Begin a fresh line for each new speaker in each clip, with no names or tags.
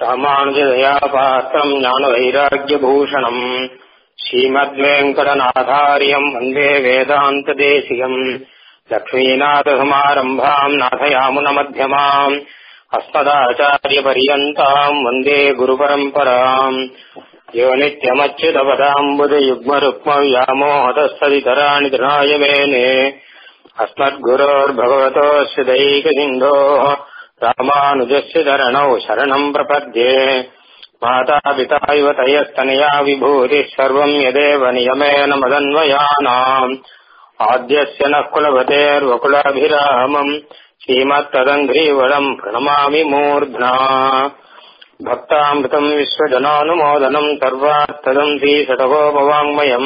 ராமானுஜதயா பாத்திரம் ஞானவைராக்கியபூஷணம் ஸ்ரீமத்வேங்கடநாதாரியம் வந்தே வேதாந்ததேசிகம் லக்ஷ்மீநாதசமாரம்பாம் நாथयामुनमध्यमाम् अस्मदाचार्यपर्यन्ताम् वन्दे गुरुपरम्पराम् यो नित्यमच्युतपदाम्बुजयुग्मरुक्मव्यामोहतस्तदितराणि तृणाय मेने अस्मद्गुरोर्भगवतोऽस्य दैकसिन्धोः रामानुजस्य चरणौ शरणम् प्रपद्ये मातापिता इव तयस्तनया विभूतिः सर्वम् यदेव नियमेन मदन्वयानाम् आद्यस्य नः कुलपतेर्वकुलाभिरामम् श्रीमत्तदङ्घ्रीवलम् प्रणमामि मूर्ध्ना भक्तामृतम् विश्वजनानुमोदनम् सर्वार्थदम् श्रीशतकोपवाङ्मयम्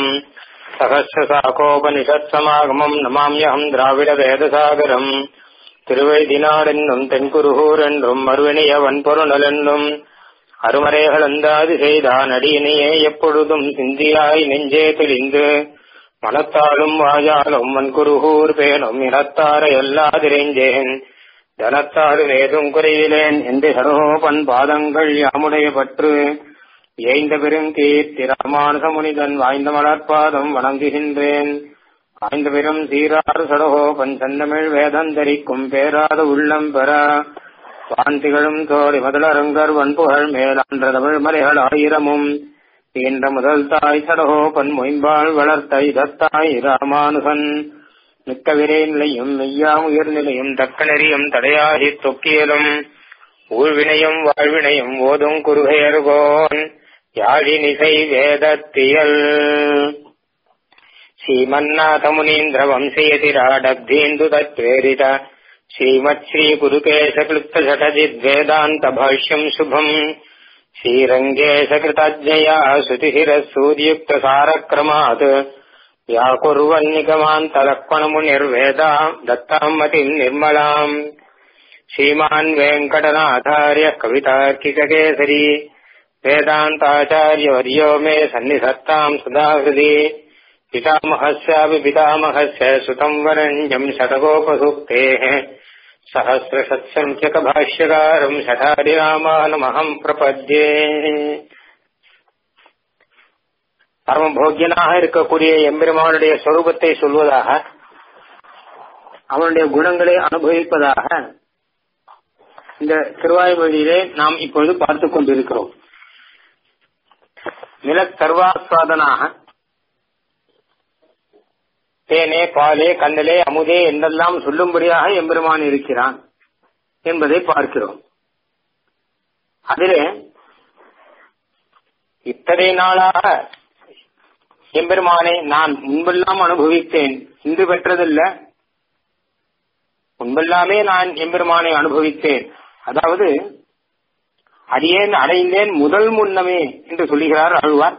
सहस्रशाकोपनिषत्समागमम् नमाम्यहम् द्राविडवेदसागरम् திருவைதினாடென்னும் தென்குருகூர் என்றும் மறுவினிய வன்பொருணல் என்னும் அருமறைகளந்தாது செய்தான் அடியினையே எப்பொழுதும் சிந்தியாய் நெஞ்சே தெளிந்து மனத்தாலும் வாயாலும் வன்குருகூர் பேணும் இனத்தார எல்லாதிரைஞ்சேன் தனத்தாறு வேதும் குறைவிலேன் என்று சரோபன் பாதங்கள் யாமுடைய பற்று ஏய்ந்த பெருங்கீர்த்தி ராமானுசமுனிதன் வாய்ந்த மலர்பாதம் வணங்குகின்றேன் ஆய்ந்த பெரும் சீராறு சடகோபன் செந்தமிழ் வேதந்தரிக்கும் பேராத உள்ளம் பெற வாந்திகளும் தோழி முதலருங்கர் வன்புகழ் மேலான்ற தமிழ் மலைகள் ஆயிரமும் ஈன்ற முதல் தாய் சடகோபன் மொயம்பாள் வளர்த்த இதத்தாய் ராமானுகன் மிக்க விரை நிலையும் மெய்யாம் உயர்நிலையும் தக்க நெறியும் தடையாகி தொக்கியலும் ஊழ்வினையும் வாழ்வினையும் ஓதும் குருகையர்கோன் யாழினிசை வேதத்தியல் श्रीमन्नाथमुनीन्द्रवंशयतिराडब्धीन्दु तत्प्रेरित श्रीमत्श्रीपुरुकेशक्लुप्तषटजिद्वेदान्तभाष्यम् शुभम् श्रीरङ्गेशकृतज्ञया श्रुतिशिरः सूर्युक्तसारक्रमात् व्याकुर्वन्निगमान्तलक्ष्मणमुनिर्वेदा दत्ताम् मतिम् निर्मलाम् श्रीमान् वेङ्कटनाथार्यः कवितार्किककेसरी वेदान्ताचार्यवर्यो मे सन्निधत्ताम् सदा हृदि पितामहस्यापि पितामहस्य सुतम् वरण्यम् शतकोपसूक्तेः सहस्रशत्सङ्ख्यकभाष्यकारम् शठारिरामानमहम् प्रपद्ये பரமபோக்கியனாக இருக்கக்கூடிய எம்பெருமானுடைய சொரூபத்தை சொல்வதாக அவனுடைய குணங்களை அனுபவிப்பதாக இந்த திருவாய்மொழியிலே நாம் இப்பொழுது பார்த்துக் கொண்டிருக்கிறோம் நிலத்தர்வாஸ்வாதனாக தேனே பாலே கண்ணலே அமுதே என்றெல்லாம் சொல்லும்படியாக எம்பெருமான் இருக்கிறான் என்பதை பார்க்கிறோம் அதிலே இத்தனை நாளாக எம்பெருமானை நான் முன்பெல்லாம் அனுபவித்தேன் இன்று பெற்றதில்ல முன்பெல்லாமே நான் எம்பெருமானை அனுபவித்தேன் அதாவது அடியேன் அடைந்தேன் முதல் முன்னமே என்று சொல்லுகிறார் அழுவார்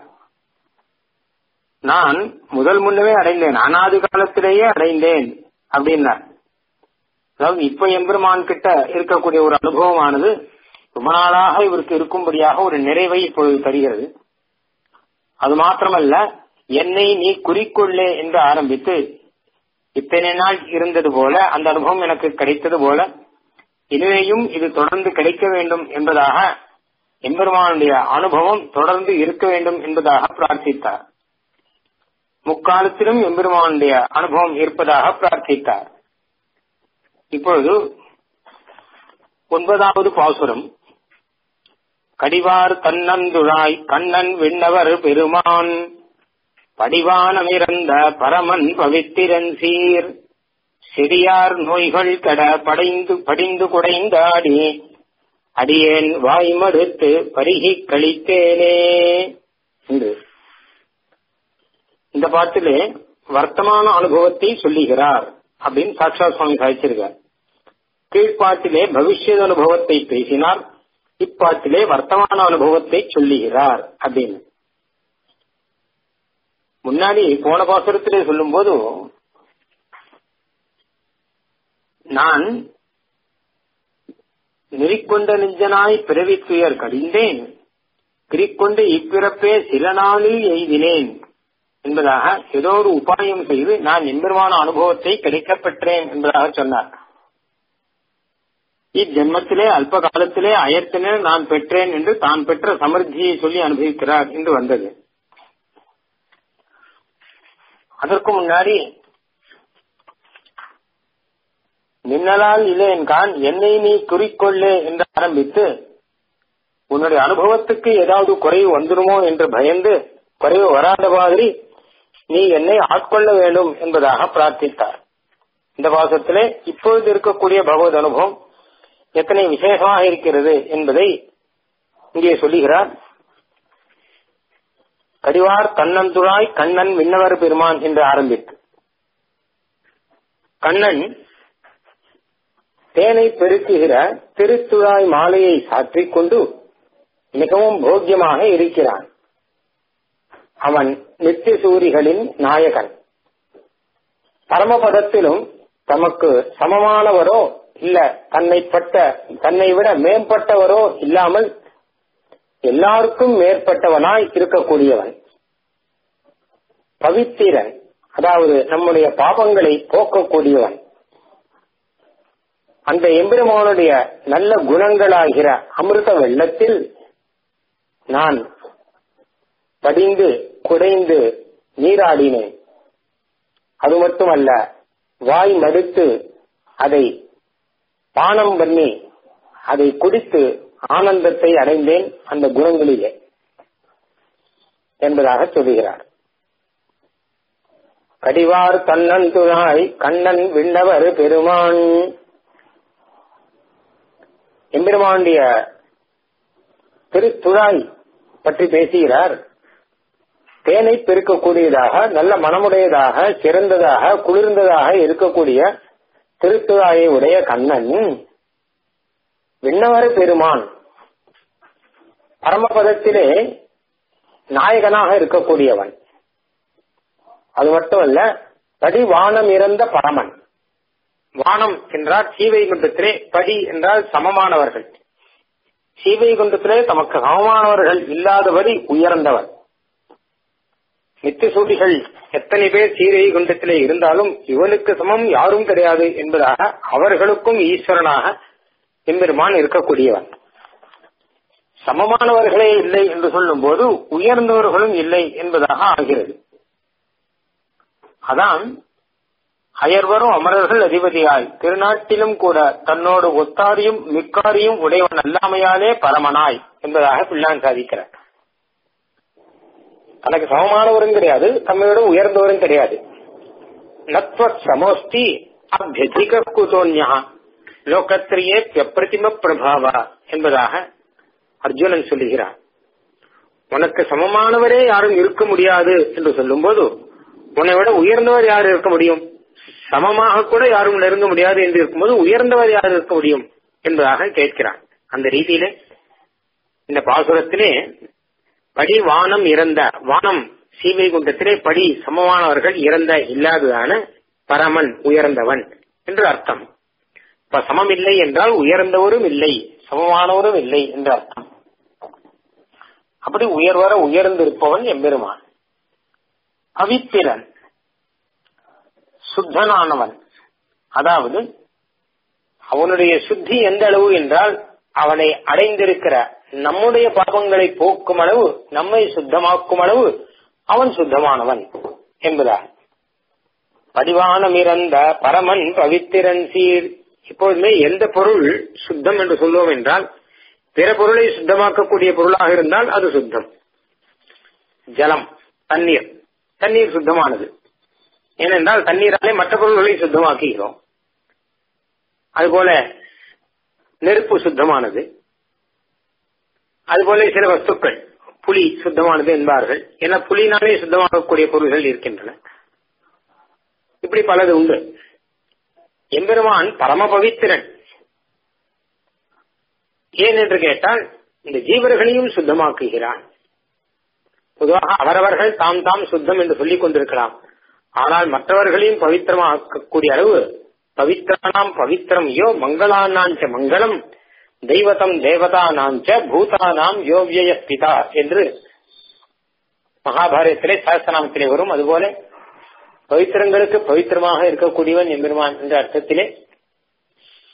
நான் முதல் முன்னமே அடைந்தேன் அனாது காலத்திலேயே அடைந்தேன் அப்படின்னார் அதாவது இப்ப எம்பெருமான் கிட்ட இருக்கக்கூடிய ஒரு அனுபவமானது ரொம்ப நாளாக இவருக்கு இருக்கும்படியாக ஒரு நிறைவை இப்பொழுது தருகிறது அது மாத்திரமல்ல என்னை நீ குறிக்கொள்ளே என்று ஆரம்பித்து இத்தனை நாள் இருந்தது போல அந்த அனுபவம் எனக்கு கிடைத்தது போல இனிமேயும் இது தொடர்ந்து கிடைக்க வேண்டும் என்பதாக எம்பெருமானுடைய அனுபவம் தொடர்ந்து இருக்க வேண்டும் என்பதாக பிரார்த்தித்தார் முக்காலத்திலும் எம்பெருமானுடைய அனுபவம் இருப்பதாக பிரார்த்தித்தார் இப்பொழுது ஒன்பதாவது பாசுரம் கடிவார் கண்ணந்துழாய் கண்ணன் விண்ணவர் பெருமான் படிவானமிறந்த பரமன் பவித்திரன் சீர் சிறியார் நோய்கள் கட படைந்து படிந்து குடைந்தாடி அடியேன் வாய் மறுத்து பருகி கழித்தேனே என்று இந்த பாட்டிலே வர்த்தமான அனுபவத்தை சொல்லுகிறார் அப்படின்னு சாட்சா சுவாமி சாதிச்சிருக்கார் கீழ்ப்பாட்டிலே பவிஷ்யத் அனுபவத்தை பேசினார் இப்பாட்டிலே வர்த்தமான அனுபவத்தை சொல்லுகிறார் அப்படின்னு முன்னாடி போன பாசுரத்திலே சொல்லும் போது நான் நெறிக்கொண்ட நெஞ்சனாய் பிறவி துயர் கடிந்தேன் கிரிக்கொண்டு இப்பிறப்பே சில நாளில் எய்தினேன் என்பதாக ஏதோ ஒரு உபாயம் செய்து நான் எம்பெருமான அனுபவத்தை கிடைக்கப் பெற்றேன் என்பதாக சொன்னார் இஜென்மத்திலே அல்ப காலத்திலே அயத்தினே நான் பெற்றேன் என்று தான் பெற்ற சமர்த்தியை சொல்லி அனுபவிக்கிறார் என்று வந்தது அதற்கு முன்னாடி மின்னலால் இல்லையென்கான் என்னை நீ குறிக்கொள்ளே என்று ஆரம்பித்து உன்னுடைய அனுபவத்துக்கு ஏதாவது குறைவு வந்துடுமோ என்று பயந்து குறைவு வராத மாதிரி நீ என்னை ஆட்கொள்ள வேண்டும் என்பதாக பிரார்த்தித்தார் இந்த பாசத்திலே இப்பொழுது இருக்கக்கூடிய பகவத் அனுபவம் எத்தனை விசேஷமாக இருக்கிறது என்பதை இங்கே சொல்லுகிறார் கடிவார் கண்ணந்துழாய் கண்ணன் விண்ணவர் பெருமான் என்று ஆரம்பித்து கண்ணன் தேனை பெருக்குகிற திருத்துழாய் மாலையை சாற்றிக் கொண்டு மிகவும் போக்கியமாக இருக்கிறான் அவன் நித்திய சூரிகளின் நாயகன் பரமபதத்திலும் தமக்கு சமமானவரோ இல்ல தன்னை பட்ட தன்னை விட மேம்பட்டவரோ இல்லாமல் எல்லாருக்கும் மேற்பட்டவனாய் இருக்கக்கூடியவன் பவித்திரன் அதாவது நம்முடைய பாபங்களை போக்கக்கூடியவன் அந்த எம்பெருமானுடைய நல்ல குணங்களாகிற அமிர்த வெள்ளத்தில் நான் படிந்து குடைந்து நீராடினேன் அது மட்டுமல்ல வாய் மடுத்து அதை பானம் பண்ணி அதை குடித்து ஆனந்தத்தை அடைந்தேன் அந்த குணங்களிலே என்பதாக சொல்லுகிறார் கடிவார் கண்ணன் துழாய் கண்ணன் விண்ணவர் பெருமான் எம்பெருமானுடைய திருத்துழாய் பற்றி பேசுகிறார் தேனை பெருக்கக்கூடியதாக நல்ல மனமுடையதாக சிறந்ததாக குளிர்ந்ததாக இருக்கக்கூடிய திருத்துழாயை உடைய கண்ணன் விண்ணவர் பெருமான் பரமபதத்திலே நாயகனாக இருக்கக்கூடியவன் அது மட்டுமல்ல படி வானம் இறந்த பரமன் வானம் என்றால் சீவைகுண்டத்திலே படி என்றால் சமமானவர்கள் சீவைகுண்டத்திலே தமக்கு சமமானவர்கள் இல்லாதபடி உயர்ந்தவன் நித்திசூரிகள் எத்தனை பேர் சீரை குண்டத்திலே இருந்தாலும் இவனுக்கு சமம் யாரும் கிடையாது என்பதாக அவர்களுக்கும் ஈஸ்வரனாக எம்பெருமான் இருக்கக்கூடியவன் சமமானவர்களே இல்லை என்று சொல்லும் போது உயர்ந்தவர்களும் இல்லை என்பதாக ஆகிறது அதான் அயர்வரும் அமரர்கள் அதிபதியாய் திருநாட்டிலும் கூட தன்னோடு ஒத்தாரியும் மிக்காரியும் உடையவன் அல்லாமையாலே பரமனாய் என்பதாக பிள்ளான் சாதிக்கிறார் தனக்கு சமமானவரும் கிடையாது தம்மையோட உயர்ந்தவரும் கிடையாது நத்வ சமோஸ்தி அபியதிக குதோன்யா லோகத்திரியே பிரதிம பிரபாவா என்பதாக அர்ஜுனன் சொல்லுகிறார் உனக்கு சமமானவரே யாரும் இருக்க முடியாது என்று சொல்லும்போது உன்னை விட உயர்ந்தவர் யார் இருக்க முடியும் சமமாக கூட யாரும் நெருங்க முடியாது என்று இருக்கும்போது உயர்ந்தவர் யார் இருக்க முடியும் என்பதாக கேட்கிறான் அந்த ரீதியிலே இந்த பாசுரத்திலே படி வானம் இறந்த வானம் சீவைகுண்டத்திலே படி சமமானவர்கள் இறந்த இல்லாததான பரமன் உயர்ந்தவன் என்று அர்த்தம் இப்ப சமம் இல்லை என்றால் உயர்ந்தவரும் இல்லை சமமானவரும் இல்லை என்று அர்த்தம் அப்படி உயர்வர உயர்ந்திருப்பவன் எம்பெருமான் அவிப்பிரன் சுத்தனானவன் அதாவது அவனுடைய சுத்தி எந்த அளவு என்றால் அவனை அடைந்திருக்கிற நம்முடைய பாபங்களை போக்கும் அளவு நம்மை சுத்தமாக்கும் அளவு அவன் சுத்தமானவன் என்பதா பதிவானம் இறந்த பரமன் பவித்திரன் சீர் இப்போதுமே எந்த பொருள் சுத்தம் என்று சொல்லுவோம் என்றால் பிற பொருளை சுத்தமாக்கக்கூடிய பொருளாக இருந்தால் அது சுத்தம் ஜலம் தண்ணீர் தண்ணீர் சுத்தமானது ஏனென்றால் தண்ணீராலே மற்ற பொருள்களை சுத்தமாக்குகிறோம் அதுபோல நெருப்பு சுத்தமானது அதுபோல சில வஸ்துக்கள் புலி சுத்தமானது என்பார்கள் ஏன்னா புலினாலே சுத்தமாகக்கூடிய பொருள்கள் இருக்கின்றன இப்படி பலது உண்டு எம்பெருமான் பரம பவித்திரன் ஏன் என்று கேட்டால் இந்த ஜீவர்களையும் சுத்தமாக்குகிறான் பொதுவாக அவரவர்கள் தாம் தாம் சுத்தம் என்று சொல்லிக் கொண்டிருக்கலாம் ஆனால் மற்றவர்களையும் பவித்திரமாக்கக்கூடிய அளவு பவித்ரானாம் பவித்திரம் யோ மங்களானாஞ்ச மங்களம் தெய்வதம் தேவதா நாஞ்ச பூதானாம் யோவிய பிதா என்று மகாபாரதத்திலே சஹஸ்திரநாமத்திலே வரும் அதுபோல பவித்திரங்களுக்கு பவித்திரமாக இருக்கக்கூடியவன் எம்பெருமான் என்ற அர்த்தத்திலே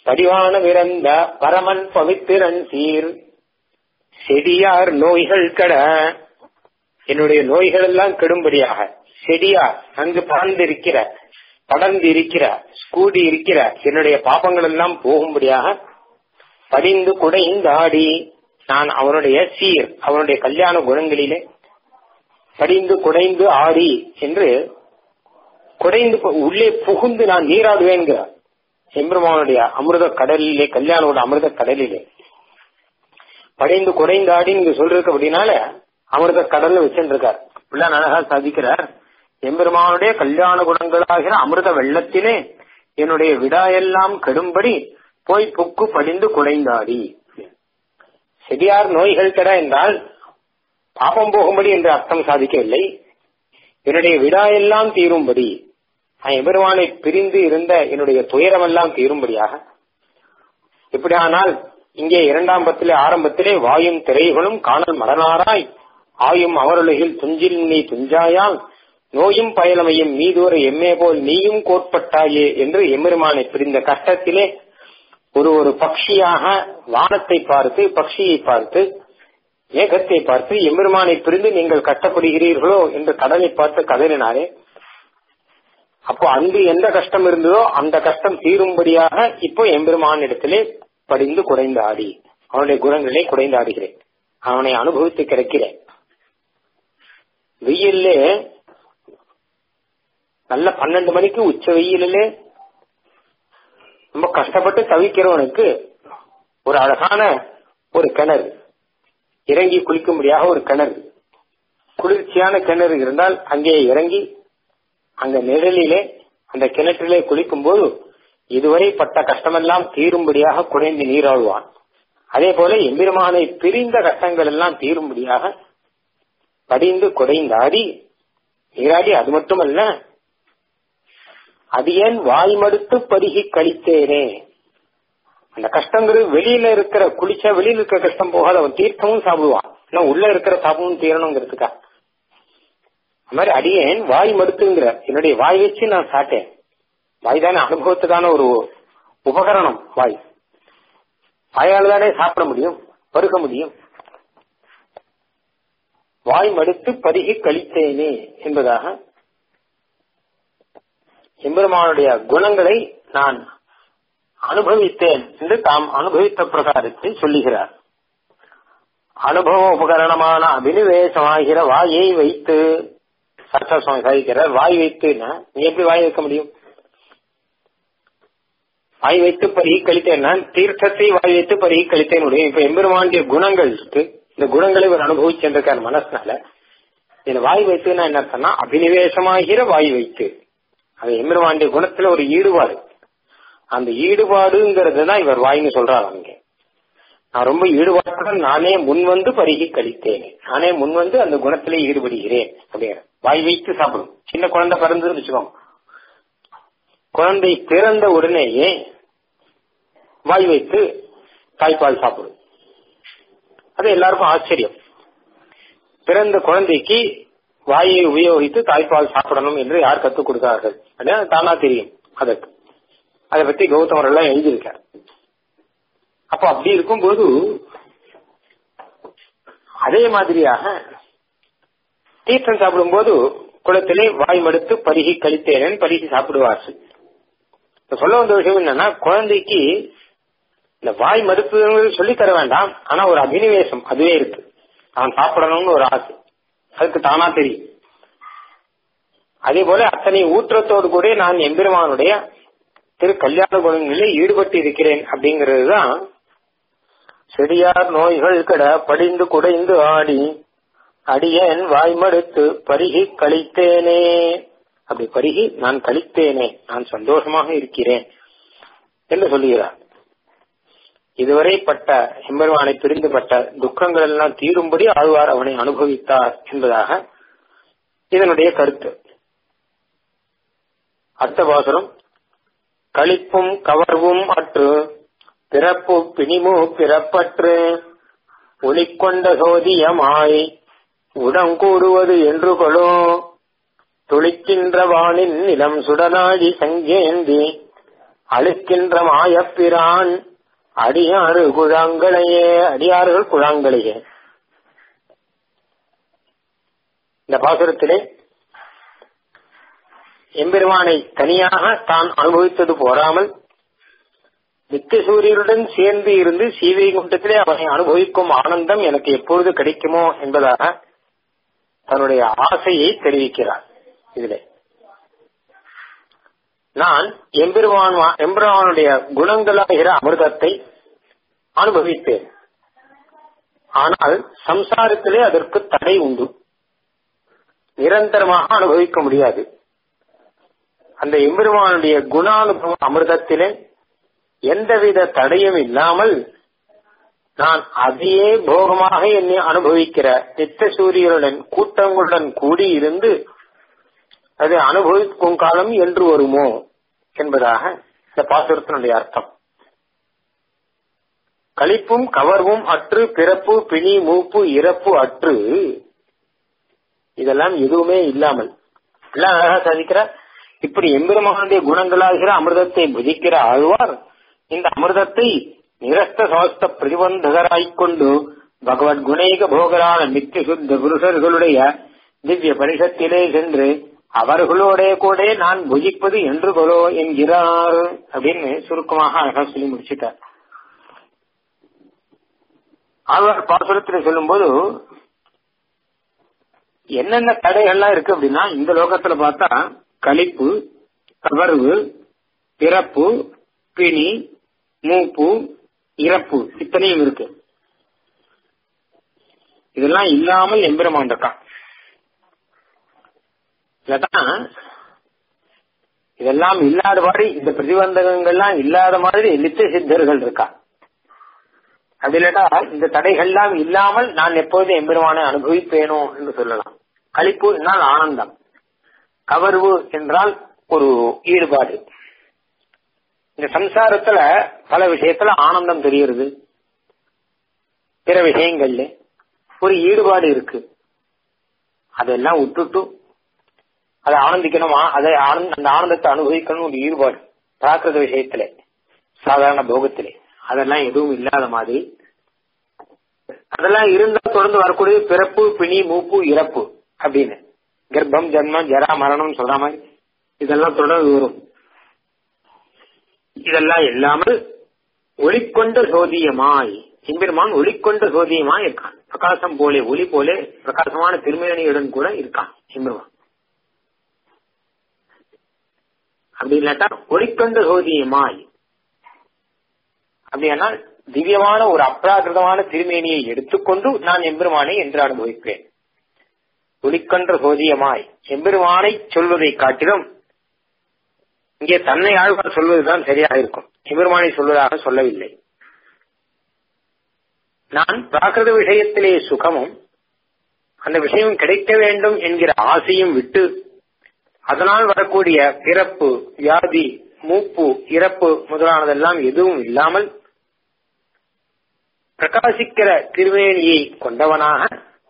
படிவான விரந்த பரமன் பவித்திரன் சீர் செடியார் நோய்கள் கட என்னுடைய நோய்கள் எல்லாம் கெடும்படியாக செடியார் நன்கு பறந்து இருக்கிற படர்ந்து இருக்கிற கூடி இருக்கிற என்னுடைய பாபங்கள் எல்லாம் போகும்படியாக படிந்து குடைந்து ஆடி நான் அவனுடைய சீர் அவனுடைய கல்யாண குணங்களிலே படிந்து குடைந்து ஆடி என்று குடைந்து உள்ளே புகுந்து நான் நீராடுவேன்கிறார் எம்பெருமானுடைய அமிர்த கடலிலே கல்யாணோட அமிர்த கடலிலே படைந்து குடைந்து ஆடி நீங்க சொல்றதுக்கு அப்படின்னால அமிர்த கடல்ல வச்சுருக்கார் இப்படிலாம் அழகா சாதிக்கிறார் எம்பெருமானுடைய கல்யாண குணங்களாகிற அமிர்த வெள்ளத்திலே என்னுடைய விடாயெல்லாம் கெடும்படி போய் புக்கு படிந்து குடைந்தாடி செடியார் நோய்கள் தர என்றால் பாபம் போகும்படி என்று அர்த்தம் சாதிக்கவில்லை என்னுடைய விடாயெல்லாம் தீரும்படி எம்பெருமானை பிரிந்து இருந்த என்னுடைய துயரமெல்லாம் தீரும்படியாக இப்படியானால் இங்கே இரண்டாம் பத்திலே ஆரம்பத்திலே வாயும் திரைகளும் காணல் மடனாராய் ஆயும் அவருலகில் துஞ்சில் நீ துஞ்சாயால் நோயும் பயலமையும் மீதூர எம்மே போல் நீயும் கோட்பட்டாயே என்று எம்பெருமானை பிரிந்த கஷ்டத்திலே ஒரு ஒரு பக்ஷியாக வானத்தை பார்த்து பக்ஷியை பார்த்து மேகத்தை பார்த்து எம்பெருமானை பிரிந்து நீங்கள் கஷ்டப்படுகிறீர்களோ என்று கடலை பார்த்து கதறினாரே அப்போ அங்கு எந்த கஷ்டம் இருந்ததோ அந்த கஷ்டம் தீரும்படியாக இப்போ எம்பெருமான் இடத்திலே படிந்து குறைந்து ஆடி அவனுடைய குணங்களே குறைந்து ஆடுகிறேன் அவனை அனுபவித்து கிடைக்கிறேன் வெயிலே நல்ல பன்னெண்டு மணிக்கு உச்ச வெயிலே ரொம்ப கஷ்டப்பட்டு தவிக்கிறவனுக்கு ஒரு அழகான ஒரு கிணறு இறங்கி குளிக்கும்படியாக ஒரு கிணறு குளிர்ச்சியான கிணறு இருந்தால் அங்கே இறங்கி அங்க நிழலிலே அந்த கிணற்றிலே குளிக்கும் போது இதுவரை பட்ட கஷ்டமெல்லாம் தீரும்படியாக குறைந்து நீராடுவான் அதே போல எம்பெருமானை பிரிந்த கஷ்டங்கள் எல்லாம் தீரும்படியாக படிந்து குறைந்தாடி நீராடி அது மட்டுமல்ல அது ஏன் வாய் மடுத்து பருகி கழித்தேனே அந்த கஷ்டங்கிறது வெளியில இருக்கிற குளிச்சா வெளியில இருக்கிற கஷ்டம் போகாத அவன் தீர்த்தமும் சாப்பிடுவான் இன்னும் உள்ள இருக்கிற சாப்பிடும் தீரணுங்கிறதுக்கா அது மாதிரி அடியேன் வாய் மடுத்துங்கிற என்னுடைய வாய் வச்சு நான் சாட்டேன் வாய் தானே அனுபவத்துக்கான ஒரு உபகரணம் வாய் வாயால் தானே சாப்பிட முடியும் பருக முடியும் வாய் மடுத்து பருகி கழித்தேனே என்பதாக எம்பெருமானுடைய குணங்களை நான் அனுபவித்தேன் என்று தாம் அனுபவித்த பிரகாரத்தை சொல்லுகிறார் அனுபவ உபகரணமான அபினிவேசமாகிற வாயை வைத்து சட்ட சுவாமி சாதிக்கிறார் வாய் வைத்துன்னா நீ எப்படி வாய் வைக்க முடியும் வாய் வைத்து பருகி கழித்தேன் நான் தீர்த்தத்தை வாய் வைத்து பருகி கழித்தேன் முடியும் இப்ப எம்பெருமானுடைய குணங்கள் இருக்கு இந்த குணங்களை இவர் அனுபவிச்சிருக்கார் மனசுனால இந்த வாய் வைத்துன்னா என்ன அர்த்தம்னா அபினிவேசமாகிற வாய் வைத்து அது எம்பெருமானுடைய குணத்துல ஒரு ஈடுபாடு அந்த ஈடுபாடுங்கிறது தான் இவர் வாய்னு சொல்றாரு அங்க நான் ரொம்ப ஈடுபாட்டுடன் நானே முன் வந்து பருகி கழித்தேன் நானே முன் வந்து அந்த குணத்திலே ஈடுபடுகிறேன் அப்படிங்கிற வாய் வைத்து சாப்பிடும் சின்ன குழந்தை பிறந்ததுன்னு வச்சுக்கோங்க குழந்தை பிறந்த உடனேயே வாய் வைத்து தாய்ப்பால் சாப்பிடும் அது எல்லாருக்கும் ஆச்சரியம் பிறந்த குழந்தைக்கு வாயை உபயோகித்து தாய்ப்பால் சாப்பிடணும் என்று யார் கத்துக் கொடுத்தார்கள் அப்படின்னு தானா தெரியும் அதற்கு அதை பத்தி கௌதமர் எல்லாம் எழுதியிருக்கார் அப்போ அப்படி இருக்கும்போது அதே மாதிரியாக தீர்த்தம் சாப்பிடும்போது குளத்திலே வாய் மடுத்து பருகி கழித்தேனன் பருகி சாப்பிடுவார்கள் சொல்ல வந்த விஷயம் என்னன்னா குழந்தைக்கு இந்த வாய் மடுப்புங்கிறது சொல்லி தர வேண்டாம் ஆனா ஒரு அபினிவேசம் அதுவே இருக்கு அவன் சாப்பிடணும்னு ஒரு ஆசை அதுக்கு தானா தெரியும் அதே போல அத்தனை ஊற்றத்தோடு கூட நான் எம்பெருமானுடைய திரு கல்யாண குணங்களில் ஈடுபட்டு இருக்கிறேன் அப்படிங்கிறது தான் செடியார் நோய்கள் கட படிந்து குடைந்து ஆடி அடியேன் வாய்மடுத்து பருகி கழித்தேனே அப்படி பருகி நான் கழித்தேனே நான் சந்தோஷமாக இருக்கிறேன் என்று சொல்லுகிறார் இதுவரை பட்ட எம்பெருமானை பிரிந்து பட்ட துக்கங்கள் எல்லாம் தீரும்படி ஆழ்வார் அவனை அனுபவித்தார் என்பதாக இதனுடைய கருத்து அடுத்த பாசுரம் களிப்பும் கவர்வும் அற்று பிறப்பு பிணிமு பிறப்பற்று ஒளிக்கொண்ட சோதியமாய் உடங்கூடுவது என்று கொலோ துளிக்கின்ற வானின் நிலம் சுடனாடி சங்கேந்தி அழுக்கின்ற மாயப்பிரான் அடியாறு குழாங்களையே அடியாறுகள் குழாங்களையே இந்த பாசுரத்திலே எம்பெருமானை தனியாக தான் அனுபவித்தது போராமல் நித்திய சூரியனுடன் சேர்ந்து இருந்து சீவை குண்டத்திலே அவனை அனுபவிக்கும் ஆனந்தம் எனக்கு எப்பொழுது கிடைக்குமோ என்பதாக தன்னுடைய ஆசையை தெரிவிக்கிறார் இதிலே நான் எம்பெருமான் எம்பெருமானுடைய குணங்களாகிற அமிர்தத்தை அனுபவிப்பேன் ஆனால் சம்சாரத்திலே அதற்கு தடை உண்டு நிரந்தரமாக அனுபவிக்க முடியாது அந்த எம்பெருமானுடைய குணானுபவ அமிர்தத்திலே எந்தவித தடையும் இல்லாமல் நான் அதையே போகமாக என்னை அனுபவிக்கிற நித்த சூரியனுடன் கூட்டங்களுடன் கூடியிருந்து அதை அனுபவிக்கும் காலம் என்று வருமோ என்பதாக இந்த பாசுரத்தினுடைய அர்த்தம் கழிப்பும் கவர்வும் அற்று பிறப்பு பிணி மூப்பு இறப்பு அற்று இதெல்லாம் எதுவுமே இல்லாமல் எல்லாம் அழகா சாதிக்கிற இப்படி எம்பெருமானுடைய குணங்களாகிற அமிர்தத்தை புதிக்கிற ஆழ்வார் இந்த அமிர்தத்தை நிரஸ்த சமஸ்த பிரதிபந்தகராய்கொண்டு பகவத் குணேக போகரான நித்திய சுத்த புருஷர்களுடைய திவ்ய பரிசத்திலே சென்று அவர்களோட கூட நான் புஜிப்பது என்று கொலோ என்கிறார் அப்படின்னு சுருக்கமாக அழகா சொல்லி முடிச்சிட்டார் அவர் பாசுரத்தில் சொல்லும்போது என்னென்ன தடைகள்லாம் இருக்கு அப்படின்னா இந்த லோகத்துல பார்த்தா கழிப்பு கவர்வு பிறப்பு பிணி மூப்பு இறப்பு இத்தனையும் இருக்கு இதெல்லாம் இல்லாமல் எம்பெருமான் இருக்கான் இல்லதான் இதெல்லாம் இல்லாத மாதிரி இந்த பிரதிபந்தகங்கள்லாம் இல்லாத மாதிரி நித்திய சித்தர்கள் இருக்கா அப்படி இல்லாட்டா இந்த தடைகள்லாம் இல்லாமல் நான் எப்போதும் எம்பெருமானை அனுபவிப்பேனோ என்று சொல்லலாம் கழிப்பு என்றால் ஆனந்தம் கவர்வு என்றால் ஒரு ஈடுபாடு இந்த சம்சாரத்துல பல விஷயத்துல ஆனந்தம் தெரிகிறது பிற விஷயங்கள்ல ஒரு ஈடுபாடு இருக்கு அதெல்லாம் விட்டுட்டு அதை ஆனந்திக்கணுமா அதை ஆனந்த அந்த ஆனந்தத்தை அனுபவிக்கணும் ஒரு ஈடுபாடு பிராகிருத விஷயத்திலே சாதாரண போகத்திலே அதெல்லாம் எதுவும் இல்லாத மாதிரி அதெல்லாம் இருந்தா தொடர்ந்து வரக்கூடிய பிறப்பு பிணி மூப்பு இறப்பு அப்படின்னு கர்ப்பம் ஜன்மம் ஜரா மரணம் சொல்ற மாதிரி இதெல்லாம் தொடர்ந்து வரும் இதெல்லாம் இல்லாமல் ஒளிக்கொண்ட சோதியமாய் எம்பெருமான் ஒளிக்கொண்ட சோதியமாய் இருக்கான் பிரகாசம் போலே ஒளி போலே பிரகாசமான திருமேனியுடன் கூட இருக்கான் எம்பெருமான் அப்படி இல்லாட்டா ஒளிக்கொண்ட சோதியமாய் அப்படின்னா திவ்யமான ஒரு அப்ராகிருதமான திருமேனியை எடுத்துக்கொண்டு நான் எம்பெருமானை என்று அனுபவிப்பேன் ஒளிக்கொன்ற சோதியமாய் எம்பெருமானை சொல்வதை காட்டிலும் இங்கே தன்னை ஆழ்வார் சொல்வதுதான் சரியாக இருக்கும் எம்பெருமானை சொல்வதாக சொல்லவில்லை நான் பிராகிருத விஷயத்திலே சுகமும் அந்த விஷயம் கிடைக்க வேண்டும் என்கிற ஆசையும் விட்டு அதனால் வரக்கூடிய பிறப்பு வியாதி மூப்பு இறப்பு முதலானதெல்லாம் எதுவும் இல்லாமல் பிரகாசிக்கிற திருவேணியை கொண்டவனாக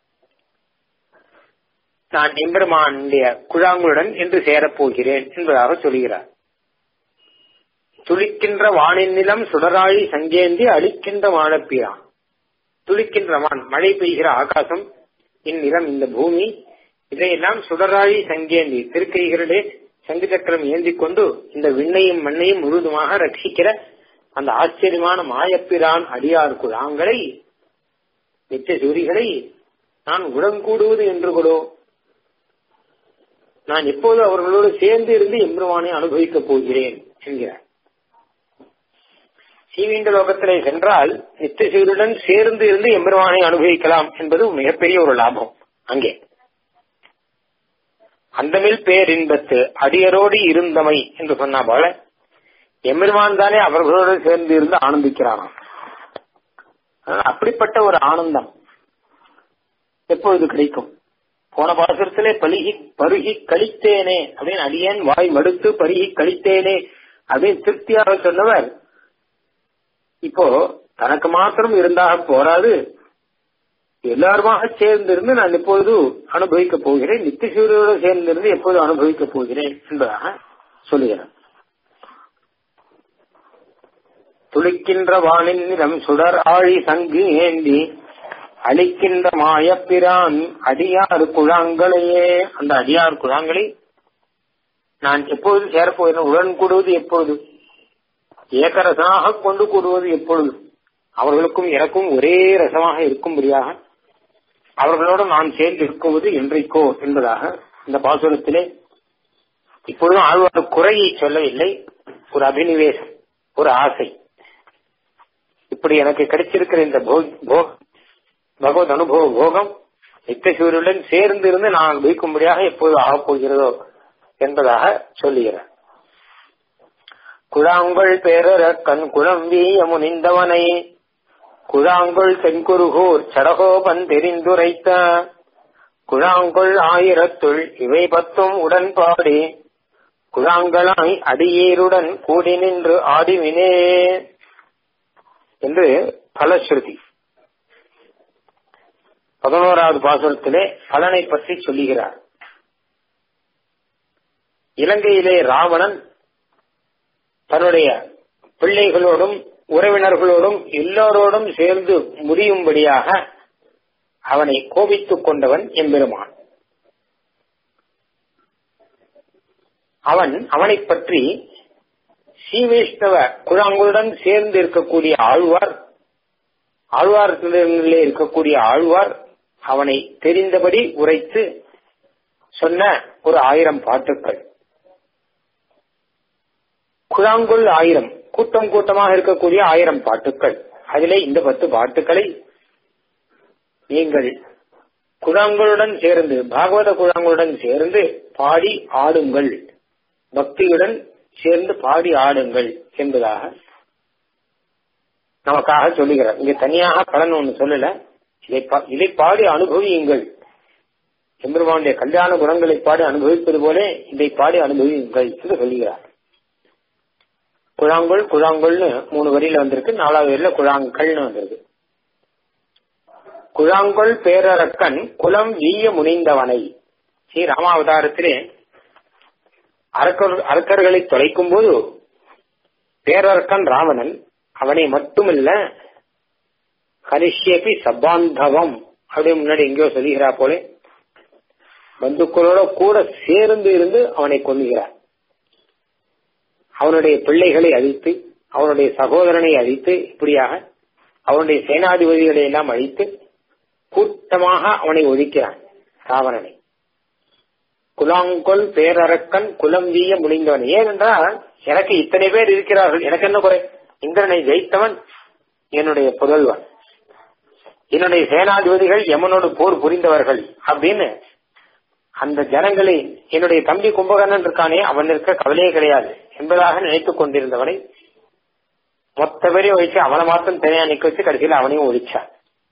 நான் எம்பெருமானுடைய குழாங்களுடன் என்று சேரப்போகிறேன் என்பதாக சொல்கிறார் துளிக்கின்ற வானின் நிலம் சுடராழி சங்கேந்தி அழிக்கின்ற வானப்பிரான் துளிக்கின்ற வான் மழை பெய்கிற ஆகாசம் இந்நிலம் இந்த பூமி இதையெல்லாம் சுடராழி சங்கேந்தி திருக்கைகளிலே சங்கு சக்கரம் ஏந்தி கொண்டு இந்த விண்ணையும் மண்ணையும் முழுதுமாக ரட்சிக்கிற அந்த ஆச்சரியமான மாயப்பிரான் அடியார் குழாங்களை நித்திய சூரிகளை நான் உடன்கூடுவது என்று கொடோ நான் எப்போது அவர்களோடு சேர்ந்து இருந்து எம்பெருமானை அனுபவிக்கப் போகிறேன் என்கிறார் சீவீண்ட லோகத்திலே சென்றால் நித்தியசீருடன் சேர்ந்து இருந்து எம்பெருமானை அனுபவிக்கலாம் என்பது மிகப்பெரிய ஒரு லாபம் அங்கே அந்தமில் பேரின்பத்து அடியரோடு இருந்தமை என்று சொன்னா போல எம்பெருமான் தானே அவர்களோடு சேர்ந்து இருந்து ஆனந்திக்கிறாராம் அப்படிப்பட்ட ஒரு ஆனந்தம் எப்பொழுது கிடைக்கும் போன பாசுரத்திலே பருகி பருகி கழித்தேனே அப்படின்னு அடியேன் வாய் மடுத்து பருகி கழித்தேனே அப்படின்னு திருப்தியாக சொன்னவர் இப்போ தனக்கு மாத்திரம் இருந்தாக போராது எல்லாருமாக சேர்ந்திருந்து நான் எப்பொழுது அனுபவிக்க போகிறேன் நித்தியசூரியோடு சேர்ந்திருந்து எப்போது அனுபவிக்க போகிறேன் என்பதாக சொல்லுகிறார் துளிக்கின்ற வானின் நிறம் சுடர் ஆழி சங்கு ஏந்தி அழிக்கின்ற மாயப்பிரான் அடியார் குழாங்களையே அந்த அடியார் குழாங்களை நான் எப்பொழுது சேரப்போகிறேன் உடன் கூடுவது எப்பொழுது ஏகரசனாக கொண்டு கூடுவது எப்பொழுது அவர்களுக்கும் எனக்கும் ஒரே ரசமாக இருக்கும்படியாக அவர்களோடு நான் சேர்ந்து இருக்குவது என்றைக்கோ என்பதாக இந்த பாசுரத்திலே இப்பொழுதும் ஆழ்வார் குறையை சொல்லவில்லை ஒரு அபினிவேசம் ஒரு ஆசை இப்படி எனக்கு கிடைச்சிருக்கிற இந்த பகவத் அனுபவ போகம் நித்தியசூரியனுடன் சேர்ந்து இருந்து நான் அனுபவிக்கும்படியாக எப்போது ஆகப் போகிறதோ என்பதாக சொல்லுகிறார் குழாங்கொள் பேரர கண் குழம்பிய முனிந்தவனை குழாங்கொள் தென்குருகூர் சடகோபன் தெரிந்துரைத்த குழாங்கொள் ஆயிரத்துள் இவை பத்தும் உடன்பாடி குழாங்களாய் அடியேருடன் கூடி நின்று ஆடிவினே என்று பலஸ்ருதி பதினோராவது பாசுரத்திலே பலனை பற்றி சொல்லுகிறார் இலங்கையிலே ராவணன் தன்னுடைய பிள்ளைகளோடும் உறவினர்களோடும் எல்லோரோடும் சேர்ந்து முடியும்படியாக அவனை கோபித்துக் கொண்டவன் எம்பெருமான் அவன் அவனை பற்றி சீவைஷ்ணவ குழாங்களுடன் சேர்ந்து இருக்கக்கூடிய ஆழ்வார் ஆழ்வார்களிலே இருக்கக்கூடிய ஆழ்வார் அவனை தெரிந்தபடி உரைத்து சொன்ன ஒரு ஆயிரம் பாட்டுக்கள் குழாங்குள் ஆயிரம் கூட்டம் கூட்டமாக இருக்கக்கூடிய ஆயிரம் பாட்டுக்கள் அதிலே இந்த பத்து பாட்டுக்களை நீங்கள் குழாங்களுடன் சேர்ந்து பாகவத குழாங்களுடன் சேர்ந்து பாடி ஆடுங்கள் பக்தியுடன் சேர்ந்து பாடி ஆடுங்கள் என்பதாக நமக்காக சொல்லுகிறார் இங்க தனியாக பலன் ஒண்ணு சொல்லல இதை இதை பாடி அனுபவியுங்கள் எம்பெருமானுடைய கல்யாண குணங்களை பாடி அனுபவிப்பது போல இதை பாடி அனுபவியுங்கள் என்று சொல்லுகிறார் குழாங்குள் குழாங்குள்னு மூணு வரியில வந்திருக்கு நாலாவது வரியில குழாங்கள்னு வந்திருக்கு குழாங்குள் பேரரக்கன் குலம் வீய முனைந்தவனை ஸ்ரீ ராமாவதாரத்திலே அரக்கர் அரக்கர்களை தொலைக்கும் போது பேரரக்கன் ராவணன் அவனை மட்டுமில்ல கரிஷ்யபி சபாந்தவம் அப்படி முன்னாடி எங்கேயோ சொல்லுகிறா போலே பந்துக்களோட கூட சேர்ந்து இருந்து அவனை கொல்லுகிறார் அவனுடைய பிள்ளைகளை அழித்து அவனுடைய சகோதரனை அழித்து இப்படியாக அவனுடைய சேனாதிபதிகளை எல்லாம் அழித்து கூட்டமாக அவனை ஒழிக்கிறான் ராவணனை குலாங்கொல் பேரரக்கன் குலம் வீய முடிந்தவன் ஏனென்றால் எனக்கு இத்தனை பேர் இருக்கிறார்கள் எனக்கு என்ன குறை இந்திரனை ஜெயித்தவன் என்னுடைய புதல்வன் என்னுடைய சேனாதிபதிகள் யமனோடு போர் புரிந்தவர்கள் அப்படின்னு அந்த ஜனங்களை என்னுடைய தம்பி கும்பகர்ணன் இருக்கானே அவன் இருக்க கவலையே கிடையாது என்பதாக நினைத்துக் கொண்டிருந்தவனை மொத்த பேரையும் ஒழிச்சு அவனை மாத்திரம் தனியா நிக்க வச்சு கடைசியில் அவனையும் ஒழிச்சான்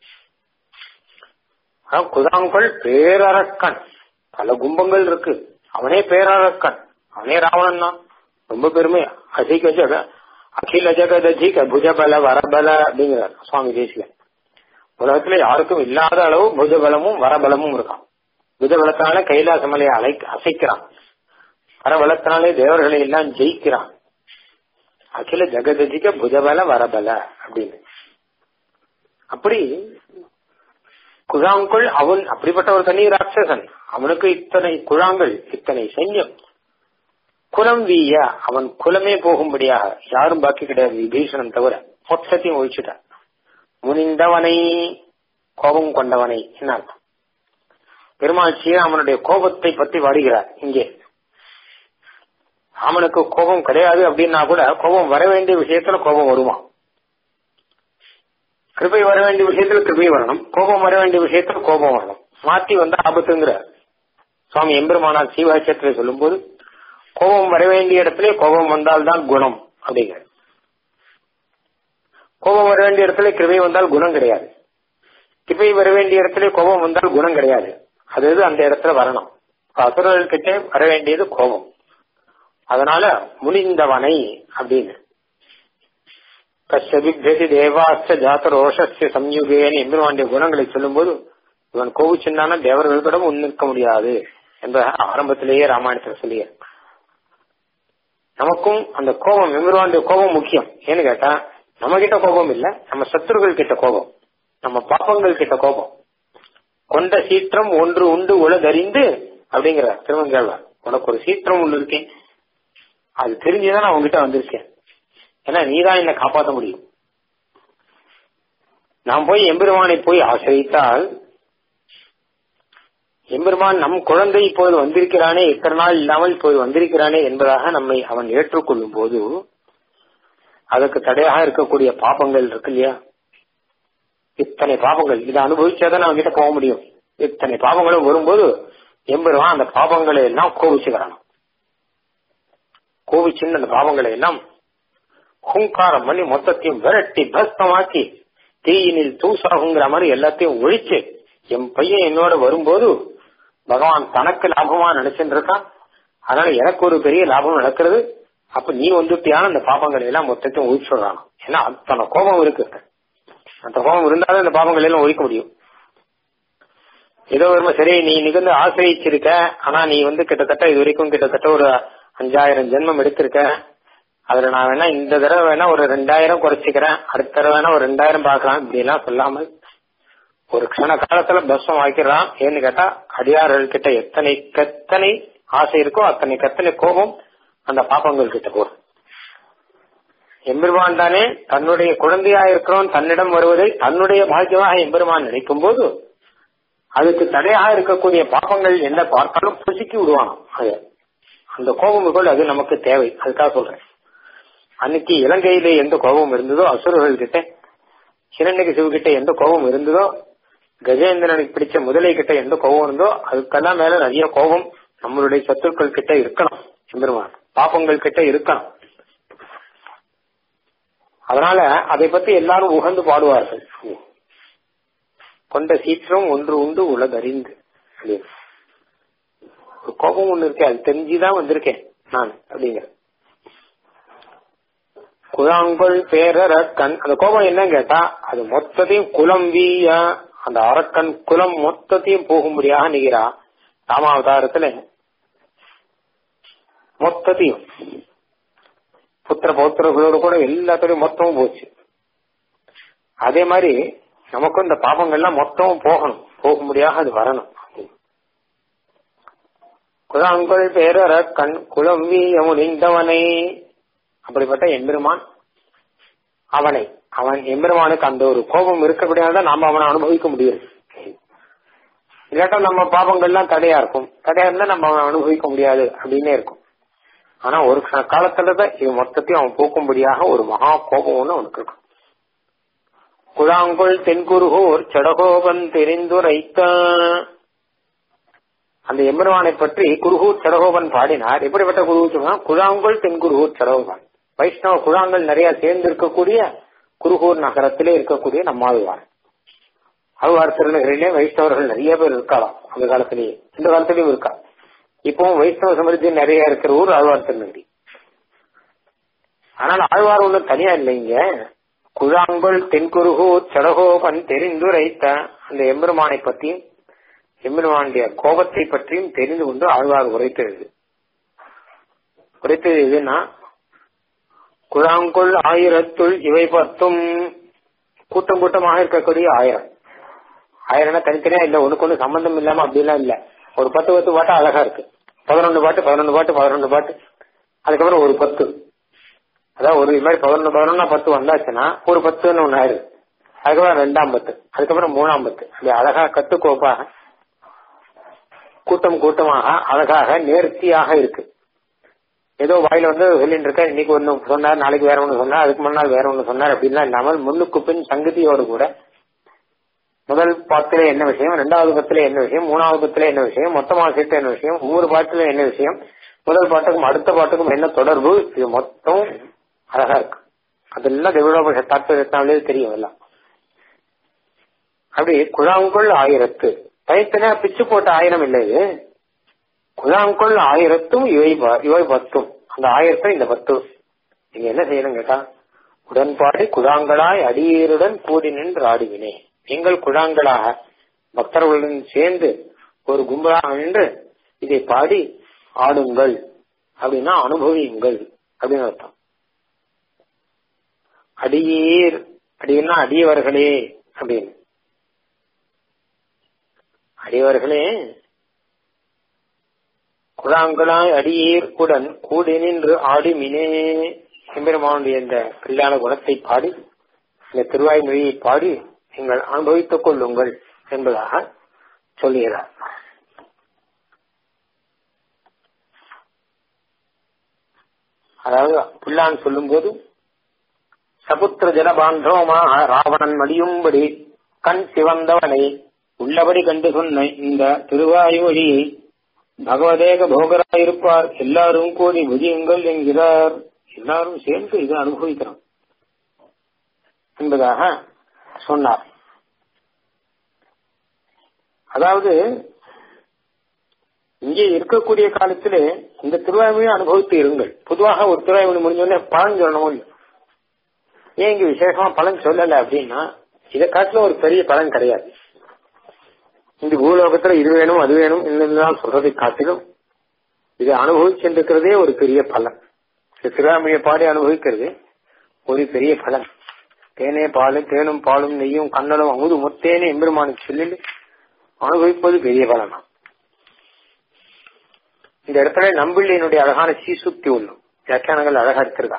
குதாங்கொள் பேரரக்கன் பல கும்பங்கள் இருக்கு அவனே பேரரக்கன் அவனே ராவணன் தான் ரொம்ப பெருமை அசிக ஜக அகில ஜெகதஜிக புஜபல வரபல அப்படிங்கிறார் சுவாமி தேசிகன் உலகத்துல யாருக்கும் இல்லாத அளவு புஜபலமும் வரபலமும் இருக்கான் புஜபலத்தினால கைலாச மலையை அலை அசைக்கிறான் வரபலத்தினாலே தேவர்களை எல்லாம் ஜெயிக்கிறான் அகில ஜெகதஜிக புஜபல வரபல அப்படின்னு அப்படி குழாங்குள் அவன் அப்படிப்பட்ட ஒரு தனி ராட்சசன் அவனுக்கு இத்தனை குழாங்கள் இத்தனை சைன்யம் குலம் வீய அவன் குலமே போகும்படியாக யாரும் பாக்கி கிடையாது விபீஷணன் தவிர மொத்தத்தையும் ஒழிச்சுட்டான் முனிந்தவனை கோபம் கொண்டவனை என்ன அர்த்தம் பெருமாள் ஸ்ரீராமனுடைய கோபத்தை பற்றி வருகிறார் இங்கே ராமனுக்கு கோபம் கிடையாது அப்படின்னா கூட கோபம் வர வேண்டிய விஷயத்துல கோபம் வருமா கிருபை வர வேண்டிய விஷயத்துல கிருபை வரணும் கோபம் வர வேண்டிய விஷயத்துல கோபம் வரணும் மாத்தி வந்தா ஆபத்துங்கிற சுவாமி எம்பெருமானார் சீவாட்சத்துல சொல்லும் போது கோபம் வர வேண்டிய இடத்துல கோபம் வந்தால்தான் குணம் அப்படிங்கிற கோபம் வர வேண்டிய இடத்துல கிருபை வந்தால் குணம் கிடையாது கிருபை வர வேண்டிய இடத்துல கோபம் வந்தால் குணம் கிடையாது அது அது அந்த இடத்துல வரணும் அசுரர்கள் கிட்டே வர வேண்டியது கோபம் அதனால முனிந்தவனை அப்படின்னு கஷ்டபித்தி தேவாஸ்த ஜாத ரோஷஸ்ய சம்யுகேன்னு எம்பெருமாண்டிய குணங்களை சொல்லும்போது இவன் கோவிச்சுண்டான தேவர்களிடம் முன்னிற்க முடியாது என்ற ஆரம்பத்திலேயே ராமாயணத்தில் சொல்லிய நமக்கும் அந்த கோபம் எம்பெருமாண்டிய கோபம் முக்கியம் ஏன்னு கேட்டா நம்ம கிட்ட கோபம் இல்ல நம்ம சத்துருகள் கிட்ட கோபம் நம்ம பாப்பங்கள் கிட்ட கோபம் கொண்ட சீற்றம் ஒன்று உண்டு உலகறிந்து அப்படிங்கிறார் திருமங்கேழ்வார் உனக்கு ஒரு சீற்றம் ஒன்று இருக்கேன் அது தெரிஞ்சுதான் நான் உங்ககிட்ட வந்திருக்கேன் ஏன்னா நீதான் என்ன காப்பாற்ற முடியும் நான் போய் எம்பெருமானை போய் ஆசிரியித்தால் எம்பெருமான் நம் குழந்தை இப்போது வந்திருக்கிறானே இத்தனை நாள் இல்லாமல் இப்போது வந்திருக்கிறானே என்பதாக நம்மை அவன் ஏற்றுக்கொள்ளும் போது அதற்கு தடையாக இருக்கக்கூடிய பாப்பங்கள் இருக்கு இல்லையா இத்தனை பாபங்கள் இதை அனுபவிச்சாதான் நம்ம கிட்ட போக முடியும் இத்தனை பாபங்களும் வரும்போது எம்பெருமான் அந்த பாபங்களை எல்லாம் கோபிச்சுக்கிறான் கோபிச்சுன்னு அந்த பாவங்களை எல்லாம் ஹுங்காரம் பண்ணி மொத்தத்தையும் விரட்டி பஸ்தமாக்கி தீயினில் தூசாகுங்கிற மாதிரி எல்லாத்தையும் ஒழிச்சு என் பையன் என்னோட வரும்போது பகவான் தனக்கு லாபமா நினைச்சுட்டு இருக்கான் அதனால எனக்கு ஒரு பெரிய லாபம் நடக்கிறது அப்ப நீ வந்துட்டியான அந்த பாபங்களை எல்லாம் மொத்தத்தையும் ஒழிச்சுடுறான் ஏன்னா அத்தனை கோபம் இருக்கு அந்த கோபம் இருந்தாலும் அந்த பாபங்களை எல்லாம் ஒழிக்க முடியும் ஏதோ வருமா சரி நீ நிகழ்ந்து ஆசிரியிச்சிருக்க ஆனா நீ வந்து கிட்டத்தட்ட இது வரைக்கும் கிட்டத்தட்ட ஒரு அஞ்சாயிரம் ஜென்மம் எடுத்திருக்க அதுல நான் வேணா இந்த தடவை வேணா ஒரு ரெண்டாயிரம் குறைச்சிக்கிறேன் அடுத்த தடவை வேணா ஒரு ரெண்டாயிரம் பாக்கலாம் இப்படி எல்லாம் சொல்லாமல் ஒரு க்ஷண காலத்துல பஸ்வம் ஆக்கிடுறான் ஏன்னு கேட்டா அடியார்கள் கிட்ட எத்தனை கத்தனை ஆசை இருக்கோ அத்தனை கத்தனை கோபம் அந்த பாப்பங்கள் கிட்ட போகும் எம்பெருமான் தானே தன்னுடைய குழந்தையா இருக்கிறோம் தன்னிடம் வருவதை தன்னுடைய பாக்கியமாக எம்பெருமான் நினைக்கும் போது அதுக்கு தடையாக இருக்கக்கூடிய பாப்பங்கள் என்ன பார்த்தாலும் புசுக்கி விடுவான் அது அந்த கோபம் கூட அது நமக்கு தேவை அதுக்காக சொல்றேன் அன்னைக்கு இலங்கையில எந்த கோபம் இருந்ததோ அசுரர்கள் கிட்ட சிரண்யக்கு சிவ கிட்ட எந்த கோபம் இருந்ததோ கஜேந்திரனுக்கு பிடிச்ச முதலை கிட்ட எந்த கோபம் இருந்தோ அதுக்கெல்லாம் மேல நிறைய கோபம் நம்மளுடைய சத்துருக்கள் கிட்ட இருக்கணும் எம்பெருமான் பாப்பங்கள் கிட்ட இருக்கணும் அதனால அதை பத்தி எல்லாரும் உகந்து பாடுவார்கள் கொண்ட சீற்றம் ஒன்று உண்டு உலகறிந்து அப்படின்னு ஒரு கோபம் ஒண்ணு இருக்கு அது தெரிஞ்சுதான் வந்திருக்கேன் நான் அப்படிங்கிற குழாங்கொள் பேரரக்கன் அந்த கோபம் என்னன்னு கேட்டா அது மொத்தத்தையும் குலம் வீய அந்த அரக்கன் குலம் மொத்தத்தையும் போகும்படியாக நிகிறா ராமாவதாரத்துல மொத்தத்தையும் புத்திர பௌத்திரர்களோடு கூட எல்லாத்துலயும் மொத்தமும் போச்சு அதே மாதிரி நமக்கும் இந்த பாபங்கள்லாம் மொத்தமும் போகணும் போகும்படியாக அது வரணும் குழாங்கொள் பேரர கண் குளம் வீய முடிந்தவனை அப்படிப்பட்ட எம்பெருமான் அவனை அவன் எம்பெருமானுக்கு அந்த ஒரு கோபம் இருக்கக்கூடியதான் நாம அவனை அனுபவிக்க முடியும் இல்லாட்டா நம்ம பாபங்கள்லாம் தடையா இருக்கும் தடையா இருந்தா நம்ம அவனை அனுபவிக்க முடியாது அப்படின்னே இருக்கும் ஆனா ஒரு காலத்துலதான் இது மொத்தத்தையும் அவன் போக்கும்படியாக ஒரு மகா கோபம் ஒண்ணு அவனுக்கு இருக்கும் குழாங்குள் தென்குருகூர் சடகோபன் தெரிந்துரைத்த அந்த எம்பெருமானை பற்றி குருகூர் சடகோபன் பாடினார் எப்படிப்பட்ட குருகூர் குழாங்குள் தென்குருகூர் சடகோபன் வைஷ்ணவ குழாங்கள் நிறைய சேர்ந்து இருக்கக்கூடிய குருகூர் நகரத்திலே இருக்கக்கூடிய நம்மாழ்வார் ஆழ்வார் திருநகரிலே வைஷ்ணவர்கள் நிறைய பேர் இருக்கலாம் அந்த காலத்திலேயே இந்த காலத்திலயும் இருக்கா இப்பவும் வைஷ்ணவ சமிருத்தி நிறைய இருக்கிற ஊர் ஆழ்வார் திருநகரி ஆனால் ஆழ்வார் ஒண்ணு தனியா இல்லைங்க குழாங்குள் தென்குருகூர் சடகோபன் தெரிந்துரைத்த அந்த எம்பெருமானை பற்றியும் எம்பெருமானுடைய கோபத்தை பற்றியும் தெரிந்து கொண்டு ஆழ்வார் உரைத்தது உரைத்தது எதுன்னா குழாங்குள் ஆயிரத்துள் இவை பத்தும் கூட்டம் கூட்டமாக இருக்கக்கூடிய ஆயிரம் ஆயிரம்னா தனித்தனியா இல்ல ஒண்ணுக்கு ஒண்ணு சம்பந்தம் இல்லாம அப்படிலாம் இல்ல ஒரு பத்து பத்து பாட்டு அழகா இருக்கு பதினொன்று பாட்டு பதினொன்று பாட்டு பதினொன்று பாட்டு அதுக்கப்புறம் ஒரு பத்து அதாவது ஒரு இது மாதிரி பதினொன்று பதினொன்னா பத்து வந்தாச்சுன்னா ஒரு பத்துன்னு ஒண்ணு ஆயிடுது அதுக்கப்புறம் ரெண்டாம் பத்து அதுக்கப்புறம் மூணாம் பத்து அப்படி அழகா கட்டுக்கோப்பாக கூட்டம் கூட்டமாக அழகாக நேர்த்தியாக இருக்கு ஏதோ வாயில வந்து சொல்லிட்டு இருக்க இன்னைக்கு ஒண்ணு சொன்னார் நாளைக்கு வேற ஒண்ணு சொன்னார் அதுக்கு முன்னாள் வேற ஒண்ணு சொன்னார் அப்படின்லாம் இல்லாமல் முன்னுக்கு பின் சங்கதியோடு கூட முதல் பாத்துல என்ன விஷயம் ரெண்டாவது பத்துல என்ன விஷயம் மூணாவது பத்துல என்ன விஷயம் மொத்தமாக சேர்த்து என்ன விஷயம் ஒவ்வொரு பாட்டுல என்ன விஷயம் முதல் பாட்டுக்கும் அடுத்த பாட்டுக்கும் என்ன தொடர்பு இது மொத்தம் அழகா இருக்கு அதெல்லாம் தேவலோப தாத்பரியத்தினாலே தெரியும் எல்லாம் அப்படி குழாங்குள் ஆயிரத்து தனித்தனியா பிச்சு போட்ட ஆயிரம் இல்லை இது குழாங்குள் ஆயிரத்தும் இவை இவை பத்தும் அந்த ஆயிரத்தை இந்த பத்து நீங்க என்ன செய்யணும் கேட்டா உடன்பாடு குழாங்களாய் அடியேருடன் கூடி நின்று ஆடுவினே நீங்கள் குழாங்களாக பக்தர்களுடன் சேர்ந்து ஒரு கும்பலாக நின்று இதை பாடி ஆடுங்கள் அப்படின்னா அனுபவியுங்கள் அப்படின்னு அர்த்தம் அடியீர் அப்படின்னா அடியவர்களே அப்படின்னு அடியவர்களே குழாங்குழாய் அடியீர் உடன் கூடி நின்று ஆடி மினே எம்பெருமானுடைய இந்த கல்யாண குணத்தை பாடி இந்த திருவாய்மொழியை பாடி நீங்கள் அனுபவித்துக் கொள்ளுங்கள் என்பதாக சொல்லுகிறார் அதாவது பிள்ளான் சொல்லும் போது சபுத்திர ஜலபாந்தவமாக ராவணன் மடியும்படி கண் சிவந்தவனை உள்ளபடி கண்டு சொன்ன இந்த திருவாயுமொழியை பகவதேக போகராயிருப்பார் எல்லாரும் கூடி விஜயுங்கள் என்கிறார் எல்லாரும் சேர்ந்து இதை அனுபவிக்கிறோம் என்பதாக சொன்னார் அதாவது இங்கே இருக்கக்கூடிய காலத்திலே இந்த திருவாய்மொழியை அனுபவித்து இருங்கள் பொதுவாக ஒரு திருவாய்மொழி முடிஞ்சோடனே பலன் சொல்லணும் ஏன் இங்க விசேஷமா பலன் சொல்லல அப்படின்னா இதை காட்டிலும் ஒரு பெரிய பலன் கிடையாது இந்த பூலோகத்துல இது வேணும் அது வேணும் என்னதான் சொல்றதை காட்டிலும் இதை அனுபவிச்சிருக்கிறதே ஒரு பெரிய பலன் இந்த திருவாமியை பாடி அனுபவிக்கிறது ஒரு பெரிய பலன் தேனே பாலும் தேனும் பாலும் நெய்யும் கண்ணலும் அமுது முத்தேனே எம்பெருமானுக்கு சொல்லி அனுபவிப்பது பெரிய பலனா இந்த இடத்துல நம்பிள்ளியினுடைய அழகான சீசுக்தி ஒண்ணும் வியாக்கியானங்கள் அழகா இருக்கிறதா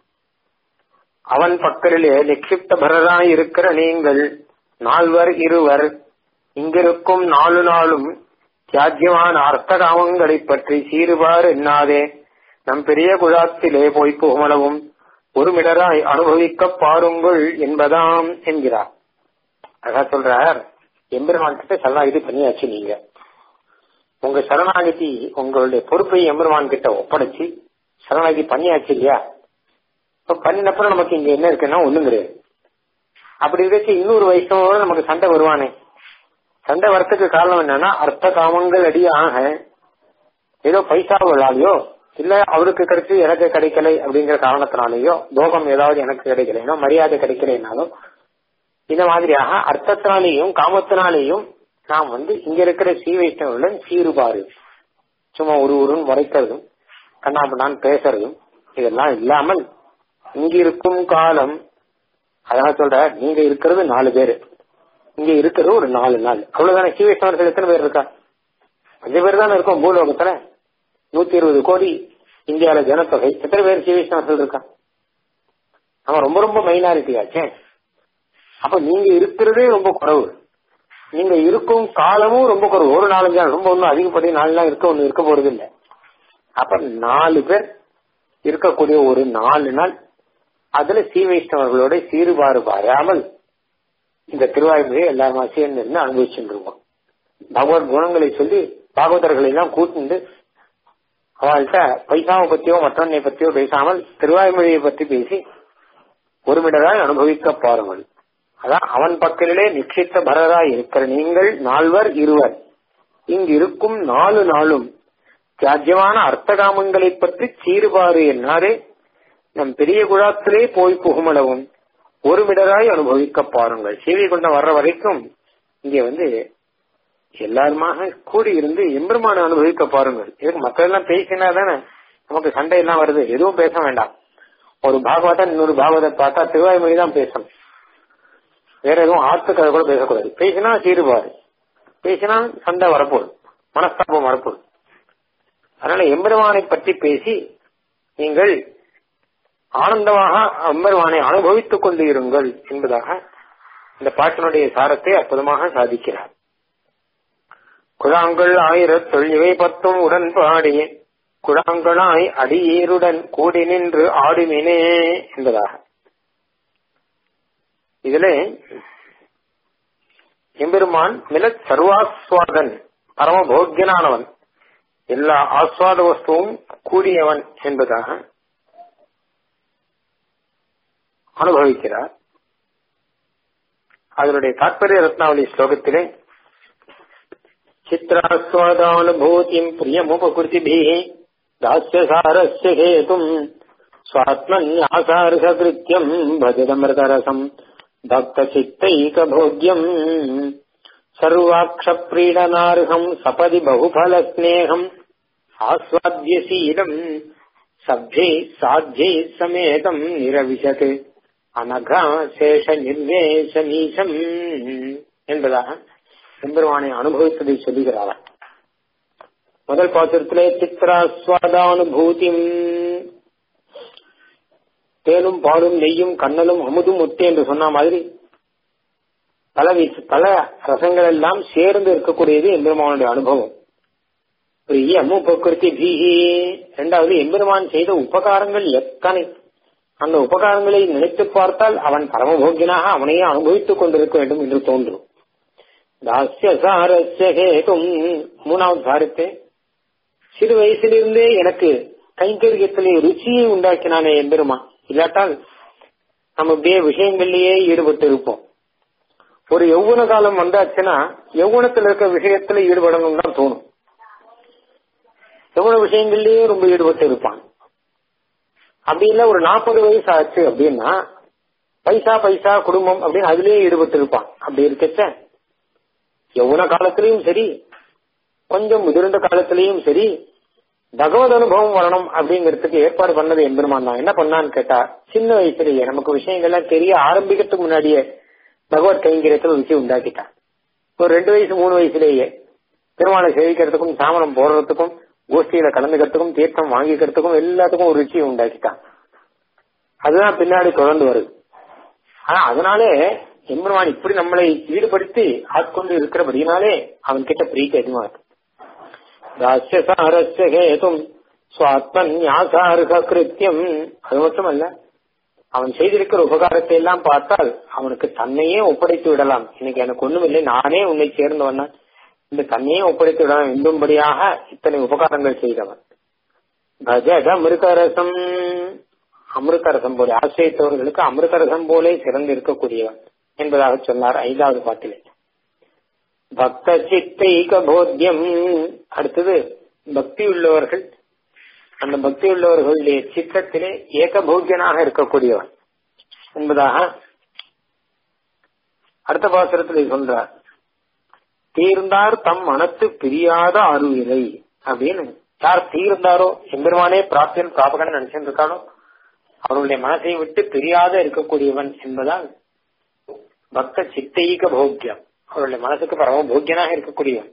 அவன் பக்கரிலே நிக்ஷிப்த பரராய் இருக்கிற நீங்கள் நால்வர் இருவர் இங்கிருக்கும் நாலு நாளும் தியாஜ்யமான அர்த்த காமங்களை பற்றி சீறுபார் எண்ணாதே நம் பெரிய குழாத்திலே போய் புகமளவும் ஒரு மிடராய் அனுபவிக்க பாருங்கள் என்பதாம் என்கிறார் அழகா சொல்றார் எம்பெருமான் கிட்ட சரணாகிதி பண்ணியாச்சு நீங்க உங்க சரணாகதி உங்களுடைய பொறுப்பை எம்பெருமான் கிட்ட ஒப்படைச்சு சரணாகதி பண்ணியாச்சு இல்லையா இப்ப பண்ணினப்புறம் நமக்கு இங்க என்ன இருக்குன்னா ஒண்ணும் கிடையாது அப்படி இருக்க இன்னொரு வயசோட நமக்கு சண்டை வருவானே சண்டை வரத்துக்கு காரணம் என்னன்னா அர்த்த காமங்கள் அடியாக ஏதோ பைசாவுகளாலேயோ இல்ல அவருக்கு கிடைச்சு எனக்கு கிடைக்கலை அப்படிங்கிற காரணத்தினாலேயோ போகம் ஏதாவது எனக்கு கிடைக்கலைனோ மரியாதை கிடைக்கலைனாலும் இந்த மாதிரியாக அர்த்தத்தினாலேயும் காமத்தினாலேயும் நாம் வந்து இங்க இருக்கிற ஸ்ரீ வைஷ்ணவர்களுடன் சீறுபாடு சும்மா ஒரு ஒருன்னு முறைக்கிறதும் கண்ணாபண்ணான் பேசுறதும் இதெல்லாம் இல்லாமல் இங்க இருக்கும் காலம் அழகா சொல்ற நீங்க இருக்கிறது நாலு பேரு இங்க இருக்கிறது ஒரு நாலு நாள் அவ்வளவுதானே ஸ்ரீ வைஷ்ணவர்கள் எத்தனை பேர் இருக்கா அஞ்சு பேர் தானே இருக்கும் பூலோகத்துல நூத்தி இருபது கோடி இந்தியாவில ஜனத்தொகை எத்தனை பேர் ஸ்ரீ வைஷ்ணவர்கள் இருக்கா அவன் ரொம்ப ரொம்ப மைனாரிட்டி ஆச்சே அப்ப நீங்க இருக்கிறதே ரொம்ப குறைவு நீங்க இருக்கும் காலமும் ரொம்ப குறைவு ஒரு நாலஞ்சு நாள் ரொம்ப ஒன்றும் அதிகப்படி நாலு நாள் இருக்க ஒண்ணு இருக்க போறது இல்லை அப்ப நாலு பேர் இருக்கக்கூடிய ஒரு நாலு நாள் அதுல ஸ்ரீ வைஷ்ணவர்களோட சீறுபாறு பாராமல் இந்த திருவாய்மொழியை எல்லாருமா சேர்ந்து இருந்து அனுபவிச்சுட்டு இருக்கோம் பகவத் குணங்களை சொல்லி பாகவதர்களை எல்லாம் கூட்டிண்டு அவள்கிட்ட பைசாவை பத்தியோ மற்றொன்னை பத்தியோ பேசாமல் திருவாய்மொழியை பத்தி பேசி ஒருமிடராய் அனுபவிக்க பாருங்கள் அதான் அவன் பக்கத்திலே நிச்சயித்த பரராய் இருக்கிற நீங்கள் நால்வர் இருவர் இங்கு இருக்கும் நாலு நாளும் தியாஜ்யமான அர்த்தகாமங்களை பற்றி சீறுபாறு என்னாரே நம் பெரிய குழாத்திலே போய் புகுமளவும் ஒரு மிடராய் அனுபவிக்க பாருங்கள் சேவை கொண்ட வர்ற வரைக்கும் இங்க வந்து எல்லாருமாக கூடி இருந்து எம்பெருமான அனுபவிக்க பாருங்கள் இதுக்கு மக்கள் எல்லாம் பேசினா தானே நமக்கு சண்டை எல்லாம் வருது எதுவும் பேச வேண்டாம் ஒரு பாகவதன் இன்னொரு பாகவதை பார்த்தா திருவாய்மொழி தான் பேசணும் வேற எதுவும் ஆத்துக்கதை கூட பேசக்கூடாது பேசினா சீறுபாடு பேசினா சண்டை வரப்போகுது மனஸ்தாபம் வரப்போகுது அதனால எம்பெருமானை பற்றி பேசி நீங்கள் ஆனந்தமாக எம்பெருமானை அனுபவித்துக் கொண்டு இருங்கள் என்பதாக இந்த பாட்டினுடைய சாரத்தை அற்புதமாக சாதிக்கிறார் குழாங்கள் ஆயிரத்துள் இவை பத்தும் உடன்பாடி குழாங்களாய் அடியீருடன் கூடி நின்று ஆடுமினே என்பதாக இதுல எம்பெருமான் மிலத் சர்வாஸ்வாதன் பரமபோக்கியனானவன் எல்லா ஆஸ்வாத வஸ்துவும் கூடியவன் என்பதாக அனுபவிக்கிறார் அதனுடைய தாற்பரிய ரத்னாவளி ஸ்லோகத்திலே சித்திராஸ்வாதானுபூதிம் பிரியமுபகிருதிபிः दास्यसारस्य हेतुम् स्वात्मन्यासार्हकृत्यम् भजदमृतरसम् भक्तचित्तैकभोग्यम् सर्वाक्षप्रीडनार्हम् सपदि बहुफलस्नेहम् आस्वाद्यशीलम् सभ्यै साध्यैः समेतम् निरविशत् அனகா சேஷ நிர்வேஷ நீசம் என்பதாக எம்பெருமானை அனுபவித்ததை சொல்லுகிறார் முதல் பாத்திரத்திலே சித்திராஸ்வாதானுபூதி தேனும் பாலும் நெய்யும் கண்ணலும் அமுதும் முத்து என்று சொன்ன மாதிரி பல பல ரசங்கள் எல்லாம் சேர்ந்து இருக்கக்கூடியது எம்பெருமானுடைய அனுபவம் பிரிய உபகிருத்தி பீகி இரண்டாவது எம்பெருமான் செய்த உபகாரங்கள் எத்தனை அந்த உபகாரங்களை நினைத்து பார்த்தால் அவன் பரமபோக்கியனாக அவனையே அனுபவித்துக் கொண்டிருக்க வேண்டும் என்று தோன்றும் தாசிய சாரஸ்ய ஹேதும் மூணாவது சாரத்தை சிறு வயசிலிருந்தே எனக்கு கைங்கரியத்திலே ருச்சியை உண்டாக்கினானே எம்பெருமான் இல்லாட்டால் நம்ம இப்படியே விஷயங்கள்லயே ஈடுபட்டு இருப்போம் ஒரு யௌவன காலம் வந்தாச்சுன்னா யௌவனத்தில் இருக்க விஷயத்துல ஈடுபடணும் தான் தோணும் யௌவன விஷயங்கள்லயே ரொம்ப ஈடுபட்டு இருப்பான் அப்படி இல்ல ஒரு நாற்பது வயசு ஆச்சு அப்படின்னா பைசா பைசா குடும்பம் அப்படின்னு அதுலயே ஈடுபட்டு இருப்பான் அப்படி இருக்கச்ச யௌவன காலத்திலயும் சரி கொஞ்சம் முதிர்ந்த காலத்திலயும் சரி பகவத் அனுபவம் வரணும் அப்படிங்கறதுக்கு ஏற்பாடு பண்ணது எம்பெருமான் தான் என்ன பண்ணான்னு கேட்டா சின்ன வயசுலயே நமக்கு விஷயங்கள்லாம் தெரிய ஆரம்பிக்கிறதுக்கு முன்னாடியே பகவத் கைங்கரியத்தில் ருச்சி உண்டாக்கிட்டான் ஒரு ரெண்டு வயசு மூணு வயசுலேயே பெருமாளை சேவிக்கிறதுக்கும் சாமரம் போடுறதுக்கும் கோஷ்டியில கலந்துக்கிறதுக்கும் தீர்த்தம் வாங்கிக்கிறதுக்கும் எல்லாத்துக்கும் ஒரு ருச்சியை உண்டாக்கிட்டான் அதுதான் பின்னாடி தொடர்ந்து வருது ஆனா அதனாலே எம்பெருமான் இப்படி நம்மளை ஈடுபடுத்தி ஆட்கொண்டு இருக்கிறபடினாலே அவன் கிட்ட பிரீத்தி அதிகமா இருக்கு ராசிய சாரஸ்ய ஹேதும் சுவாத்மன் ஞாசாருக கிருத்தியம் அது மட்டுமல்ல அவன் செய்திருக்கிற உபகாரத்தை எல்லாம் பார்த்தால் அவனுக்கு தன்னையே ஒப்படைத்து விடலாம் இன்னைக்கு எனக்கு ஒண்ணும் இல்லை நானே உன்னை சேர்ந்தவன் இந்த தன்னையே ஒப்படைத்து விடலாம் என்பும்படியாக இத்தனை உபகாரங்கள் செய்தவன் கஜக அமிர்தரசம் அமிர்தரசம் போல ஆசிரியத்தவர்களுக்கு அமிர்தரசம் போலே சிறந்து இருக்கக்கூடியவன் என்பதாக சொன்னார் ஐந்தாவது பாட்டிலே பக்த சித்தைக போத்தியம் அடுத்தது பக்தி உள்ளவர்கள் அந்த பக்தி உள்ளவர்களுடைய சித்தத்திலே ஏகபோக்கியனாக இருக்கக்கூடியவன் என்பதாக அடுத்த பாசுரத்தில் சொல்றார் தீர்ந்தார் தம் மனத்து பிரியாத அருவிலை அப்படின்னு யார் தீர்ந்தாரோ எம்பெருமானே பிராப்தியன் பிராபகன் நினைச்சிட்டு இருக்கானோ அவருடைய மனசை விட்டு பிரியாத இருக்கக்கூடியவன் என்பதால் பக்த சித்தைக போக்கியம் அவருடைய மனசுக்கு பரம போக்கியனாக இருக்கக்கூடியவன்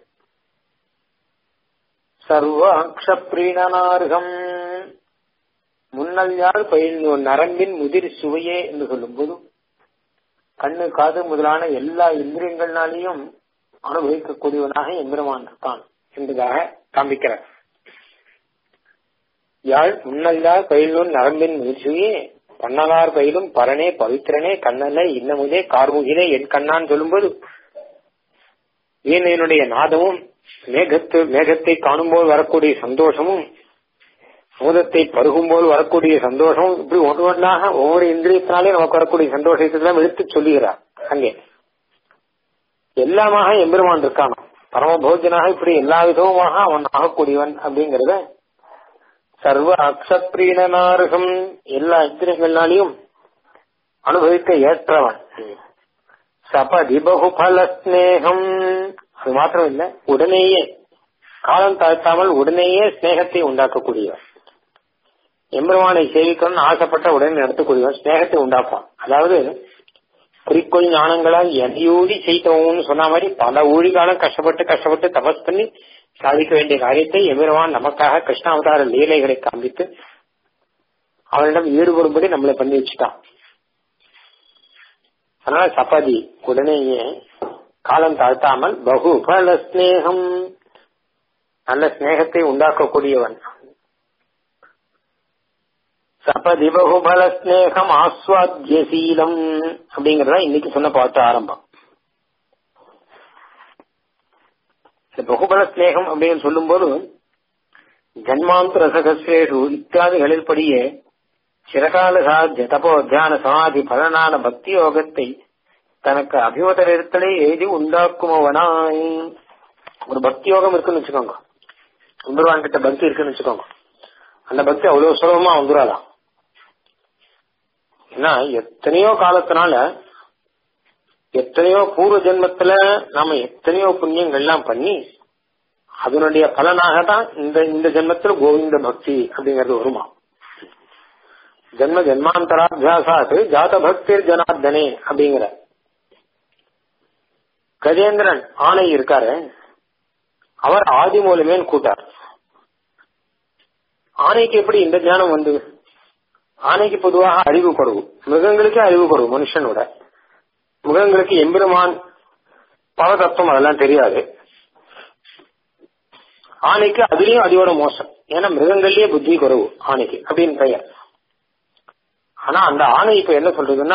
சர்வாக்ஷப்ரீணனார்கம் முன்னல் யார் பயில் நரம்பின் முதிர் சுவையே என்று சொல்லும் போது கண்ணு காது முதலான எல்லா இந்திரியங்கள்னாலையும் அனுபவிக்கக்கூடியவனாக எம்பெருமான் இருக்கான் என்பதாக காண்பிக்கிறார் யாழ் முன்னல்லார் பயிலும் நரம்பின் முதிர்ச்சியே பன்னலார் பயிலும் பரனே பவித்திரனே கண்ணல்ல இன்னமுதே கார்முகிலே என் கண்ணான் சொல்லும்போது வீணையினுடைய நாதமும் மேகத்து மேகத்தை காணும்போது வரக்கூடிய சந்தோஷமும் அமுதத்தை பருகும்போது வரக்கூடிய சந்தோஷமும் இப்படி ஒன்று ஒன்றாக ஒவ்வொரு இந்திரியத்தினாலே நமக்கு வரக்கூடிய சந்தோஷத்தை தான் எடுத்து சொல்லுகிறார் அங்கே எல்லாமாக எம்பெருமான் இருக்கான் பரமபோஜனாக இப்படி எல்லா விதமுமாக அவன் ஆகக்கூடியவன் அப்படிங்கறத சர்வ அக்ஷப்ரீணனாருகம் எல்லா இந்திரியங்கள்னாலையும் அனுபவிக்க ஏற்றவன் சபதி பகுபல ஸ்நேகம் அது மாத்திரம் இல்ல உடனேயே காலம் தாழ்த்தாமல் உடனேயே ஸ்நேகத்தை உண்டாக்கக்கூடியவன் எம்பெருமானை சேவிக்கணும்னு ஆசைப்பட்ட உடனே நடத்தக்கூடியவன் ஸ்நேகத்தை உண்டாக்குவான் அதாவது குறிக்கோள் ஞானங்களால் எதையோடி செய்தவன்னு சொன்ன மாதிரி பல ஊழிகாலம் கஷ்டப்பட்டு கஷ்டப்பட்டு தபஸ் பண்ணி சாதிக்க வேண்டிய காரியத்தை எம்பெருமான் நமக்காக கிருஷ்ணாவதார லீலைகளை காண்பித்து அவனிடம் ஈடுபடும்படி நம்மளை பண்ணி வச்சுட்டான் அதனால சப்பாதி உடனேயே காலம் தாழ்த்தாமல் பகு பல ஸ்நேகம் நல்ல ஸ்நேகத்தை உண்டாக்கக்கூடியவன் சபதி பகுபல ஸ்நேகம் ஆஸ்வாத்தியசீலம் அப்படிங்கறத இன்னைக்கு சொன்ன பாட்டு ஆரம்பம் இந்த பகுபல ஸ்நேகம் அப்படின்னு சொல்லும் போது ஜன்மாந்தர சகசிரேஷு இத்தியாதிகளில் படியே சிறகால சாத்திய தபோ தியான சமாதி பலனான பக்தி யோகத்தை தனக்கு அபிமதரிடத்திலே எழுதி உண்டாக்குமவனாய் ஒரு பக்தி யோகம் இருக்குன்னு வச்சுக்கோங்க சுந்தரவான் கிட்ட பக்தி இருக்குன்னு வச்சுக்கோங்க அந்த பக்தி அவ்வளவு சுலபமா வந்துடாதான் ஏன்னா எத்தனையோ காலத்தினால எத்தனையோ பூர்வ ஜென்மத்துல நாம எத்தனையோ புண்ணியங்கள்லாம் பண்ணி அதனுடைய பலனாக தான் இந்த இந்த ஜென்மத்துல கோவிந்த பக்தி அப்படிங்கறது வருமா ஜென்ம ஜென்மாந்தராபியாசாத்து ஜாத பக்திர் ஜனார்தனே அப்படிங்கிற கஜேந்திரன் ஆணை இருக்காரு அவர் ஆதி மூலமேன் கூட்டார் ஆணைக்கு எப்படி இந்த ஞானம் வந்து ஆணைக்கு பொதுவாக அறிவு குறவு மிருகங்களுக்கு அறிவு குறவு மனுஷனோட மிருகங்களுக்கு எம்பெருமான் பலதத்துவம் அதெல்லாம் தெரியாது ஆணைக்கு அதுலயும் அதோட மோசம் ஏன்னா மிருகங்கள்லயே புத்தி குறவு ஆணைக்கு அப்படின்னு பெயர் ஆனா அந்த ஆணை இப்ப என்ன சொல்றதுன்னா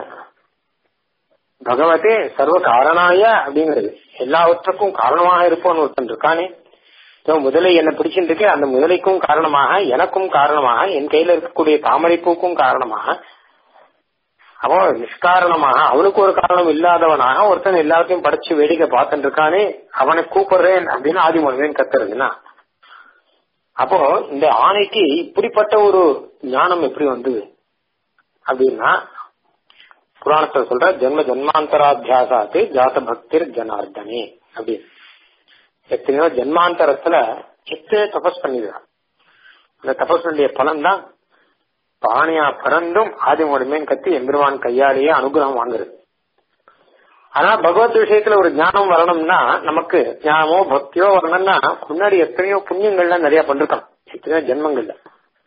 பகவதே சர்வ காரணாய அப்படிங்கிறது எல்லாவற்றுக்கும் காரணமாக இருப்போன்னு ஒருத்தன் இருக்கானே முதலை என்ன பிடிச்சிருக்கு அந்த முதலைக்கும் காரணமாக எனக்கும் காரணமாக என் கையில இருக்கக்கூடிய தாமரை பூக்கும் காரணமாக அவன் நிஷ்காரணமாக அவனுக்கு ஒரு காரணம் இல்லாதவனாக ஒருத்தன் எல்லாத்தையும் படைச்சு வேடிக்கை பார்த்துட்டு இருக்கானே அவனை கூப்பிடுறேன் அப்படின்னு ஆதிமொழிவேன் கத்துறதுன்னா அப்போ இந்த ஆணைக்கு இப்படிப்பட்ட ஒரு ஞானம் எப்படி வந்தது அப்படின்னா புராணத்துல சொல்ற ஜென்ம ஜென்மாந்தராத்தியாசாத்து ஜாத பக்திர் ஜனார்தனே அப்படின்னு எத்தனையோ ஜென்மாந்தரத்துல எத்தனை தபஸ் பண்ணிடுறான் அந்த தபஸுடைய பலன் தான் பானையா பிறந்தும் ஆதிமொழிமேன் கத்தி எம்பெருமான் கையாலேயே அனுகிரகம் வாங்குறது ஆனா பகவத் விஷயத்துல ஒரு ஞானம் வரணும்னா நமக்கு ஞானமோ பக்தியோ வரணும்னா முன்னாடி எத்தனையோ புண்ணியங்கள்லாம் நிறைய பண்ணிருக்கோம் எத்தனையோ ஜென்மங்கள்ல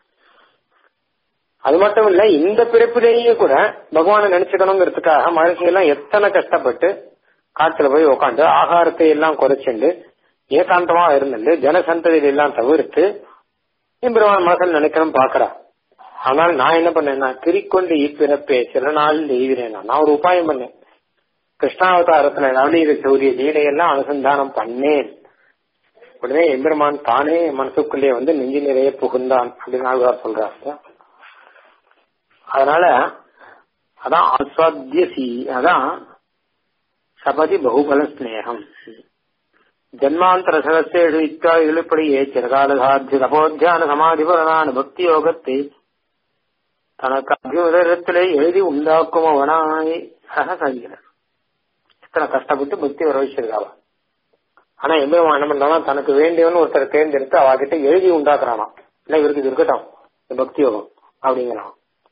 அது மட்டும் இல்ல இந்த பிறப்பிலேயே கூட பகவானை நினைச்சுக்கணுங்கிறதுக்காக மனுஷங்க எல்லாம் எத்தனை கஷ்டப்பட்டு காட்டுல போய் உக்காந்து ஆகாரத்தை எல்லாம் குறைச்சுண்டு ஏகாந்தமா இருந்துட்டு ஜனசந்ததியில எல்லாம் தவிர்த்து எம்பெருமான் மனசில் நினைக்கணும் பாக்குறா ஆனால் நான் என்ன பண்ணேன்னா திரிக்கொண்டு இப்பிறப்பே சில நாள் எய்தினேன் நான் ஒரு உபாயம் பண்ணேன் கிருஷ்ணாவதாரத்துல நவநீத சௌரிய லீலையெல்லாம் அனுசந்தானம் பண்ணேன் உடனே எம்பெருமான் தானே மனசுக்குள்ளே வந்து நெஞ்சு நிறைய புகுந்தான் அப்படின்னு ஆழ்வார் சொல்றாங்க அதனால அதான் ஆஸ்வாத்திய சி அதான் சபதி பகுபல ஸ்நேகம் ஜன்மாந்தர சகசேஷு இத்தியாதிகளிப்படியே சிறகாலசாத்திய தபோத்தியான சமாதிபரனான பக்தி யோகத்தை தனக்கு அபியுதரத்திலே எழுதி உண்டாக்கும் அவனாய் சகசாதிக்கிறார் இத்தனை கஷ்டப்பட்டு பக்தி வர வச்சிருக்காவா ஆனா எம்பெருமான் என்ன பண்றானா தனக்கு வேண்டியவன் ஒருத்தர் தேர்ந்தெடுத்து அவகிட்ட எழுதி உண்டாக்குறானா இல்ல இவருக்கு இது இருக்கட்டும் இந்த பக்தி யோகம் அப்படிங்கிறான்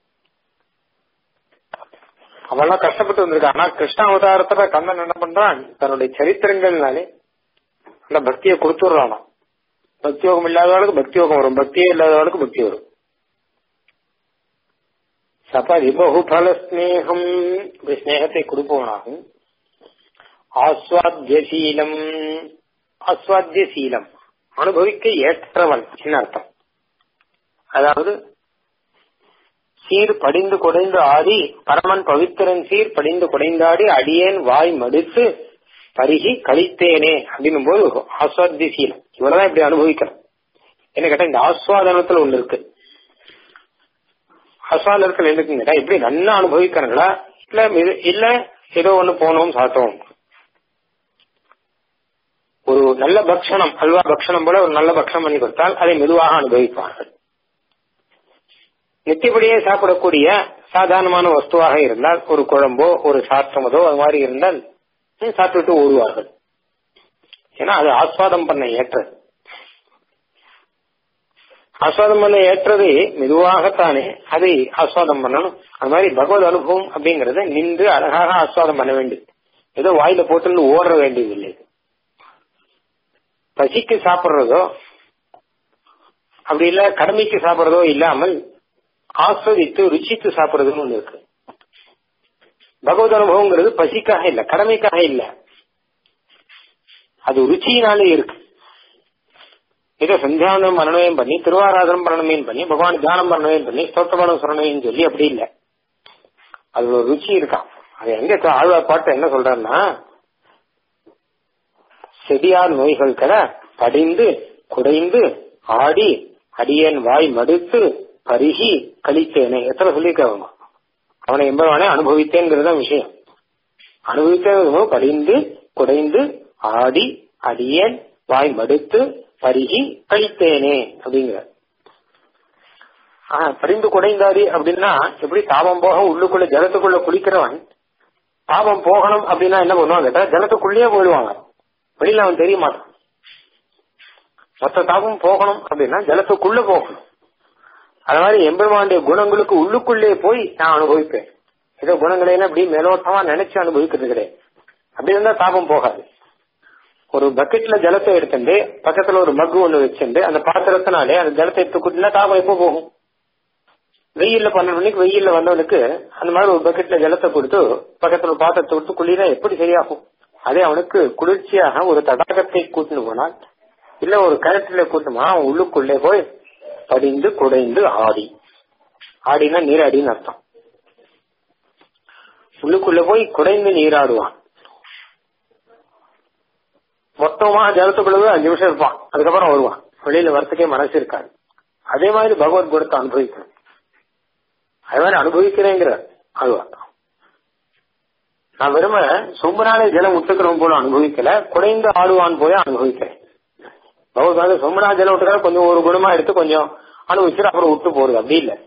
அவெல்லாம் கஷ்டப்பட்டு வந்திருக்கா ஆனா கிருஷ்ண அவதாரத்துல கண்ணன் என்ன பண்றான் தன்னுடைய சரித்திரங்கள்னாலே அந்த பக்தியை கொடுத்துடுறானா பக்தி யோகம் இல்லாதவளுக்கு பக்தி யோகம் வரும் பக்தியே இல்லாதவளுக்கு பக்தி வரும் சபரி பகுபல ஸ்நேகம் இப்படி ஸ்நேகத்தை கொடுப்பவனாகும் ஆஸ்வாத்தியசீலம் ஆஸ்வாத்தியசீலம் அனுபவிக்க ஏற்றவன் என்ன அர்த்தம் அதாவது சீர் படிந்து குடைந்து ஆடி பரமன் பவித்திரன் சீர் படிந்து குடைந்தாடி அடியேன் வாய் மடித்து பருகி கழித்தேனே அப்படின்னும் போது ஆஸ்வாத்திய சீலம் இவ்வளவுதான் இப்படி அனுபவிக்கணும் என்ன கேட்டா இந்த ஆஸ்வாதனத்துல ஒண்ணு இருக்கு ஆஸ்வாதனத்துல இருக்குன்னு கேட்டா இப்படி நல்லா அனுபவிக்கிறாங்களா இல்ல இல்ல ஏதோ ஒண்ணு போனோம் சாத்தோம் ஒரு நல்ல பக்ஷணம் அல்வா பக்ஷணம் போல ஒரு நல்ல பக்ஷணம் பண்ணி கொடுத்தால் அதை மெதுவாக அனுபவிப்பார்கள் நித்தியப்படியே சாப்பிடக்கூடிய சாதாரணமான வஸ்துவாக இருந்தால் ஒரு குழம்போ ஒரு சாத்தமதோ அது மாதிரி இருந்தால் சாப்பிட்டுட்டு ஓடுவார்கள் ஏன்னா அது ஆஸ்வாதம் பண்ண ஏற்றது ஆஸ்வாதம் பண்ண ஏற்றது மெதுவாகத்தானே அதை ஆஸ்வாதம் பண்ணணும் அது மாதிரி பகவத் அனுபவம் அப்படிங்கறத நின்று அழகாக ஆஸ்வாதம் பண்ண வேண்டியது ஏதோ வாயில போட்டு ஓடுற வேண்டியதில்லை பசிக்கு சாப்பிடுறதோ அப்படி இல்ல கடமைக்கு சாப்பிடுறதோ இல்லாமல் ஆஸ்வதித்து ருச்சித்து சாப்பிடுறதுன்னு ஒண்ணு இருக்கு பகவத் அனுபவங்கிறது பசிக்காக இல்ல கடமைக்காக இல்ல அது ருச்சியினாலே இருக்கு ஏதோ சந்தியானம் மரணமையும் பண்ணி திருவாராதனம் பண்ணணுமேன்னு பண்ணி பகவான் தியானம் பண்ணணுமேன்னு பண்ணி ஸ்தோத்திரபானம் சொல்லணுமேன்னு சொல்லி அப்படி இல்ல அது ஒரு ருச்சி இருக்கான் அது எங்க ஆழ்வார் பாட்டு என்ன சொல்றாருன்னா செடியார் நோய்கள் கட படிந்து குடைந்து ஆடி அடியன் வாய் மடுத்து பருகி கழித்தேனே எத்தனை சொல்லியிருக்காங்க அவனை எம்பவானே அனுபவித்தேங்கிறது தான் விஷயம் அனுபவித்தேன் படிந்து குடைந்து ஆடி அடியேன் வாய் மடுத்து பருகி கழித்தேனே அப்படிங்கிற படிந்து குடைந்தாடி அப்படின்னா எப்படி தாபம் போக உள்ளுக்குள்ள ஜலத்துக்குள்ள குளிக்கிறவன் தாபம் போகணும் அப்படின்னா என்ன பண்ணுவாங்க கேட்டா ஜலத்துக்குள்ளேயே போயிடுவாங்க வெளியில அவன் தெரிய மாட்டான் மொத்த தாபம் போகணும் அப்படின்னா ஜலத்துக்குள்ள போகணும் அது மாதிரி எம்பெருமானுடைய குணங்களுக்கு உள்ளுக்குள்ளே போய் நான் அனுபவிப்பேன் ஏதோ குணங்களை எல்லாம் அப்படி மேலோட்டமா நினைச்சு அனுபவிக்கிறது கிடையாது அப்படி இருந்தா தாபம் போகாது ஒரு பக்கெட்ல ஜலத்தை எடுத்துட்டு பக்கத்துல ஒரு மக்கு ஒண்ணு வச்சுட்டு அந்த பாத்திரத்தினாலே அந்த ஜலத்தை எடுத்துக்கிட்டுனா தாபம் எப்போ போகும் வெயில்ல பன்னெண்டு மணிக்கு வெயில்ல வந்தவனுக்கு அந்த மாதிரி ஒரு பக்கெட்ல ஜலத்தை கொடுத்து பக்கத்துல ஒரு பாத்திரத்தை கொடுத்து குளிரா எப்படி சரியாகும் அதே அவனுக்கு குளிர்ச்சியாக ஒரு தடாகத்தை கூட்டிட்டு போனால் இல்ல ஒரு கிணற்றுல கூட்டமா அவன் உள்ளுக்குள்ளே போய் படிந்து குடைந்து ஆடி ஆடினா நீராடின்னு அர்த்தம் உள்ளுக்குள்ள போய் குடைந்து நீராடுவான் மொத்தமா ஜலத்துக்குள்ளவே அஞ்சு நிமிஷம் இருப்பான் அதுக்கப்புறம் வருவான் வெளியில வரத்துக்கே மனசு இருக்காது அதே மாதிரி பகவத் குணத்தை அனுபவிக்கணும் அது மாதிரி அனுபவிக்கிறேங்கிற அதுவா நான் வெறும சொம்பனாலே ஜலம் விட்டுக்கிறோம் போல அனுபவிக்கல குறைந்து ஆடுவான் போய் அனுபவிக்கிறேன் பகவத் வந்து சொம்பனா ஜலம் விட்டுக்கிற கொஞ்சம் ஒரு குணமா எடுத்து கொஞ்சம் அனுபவிச்சுட்டு அப்புறம் விட்டு போறது அப்படி இல்லை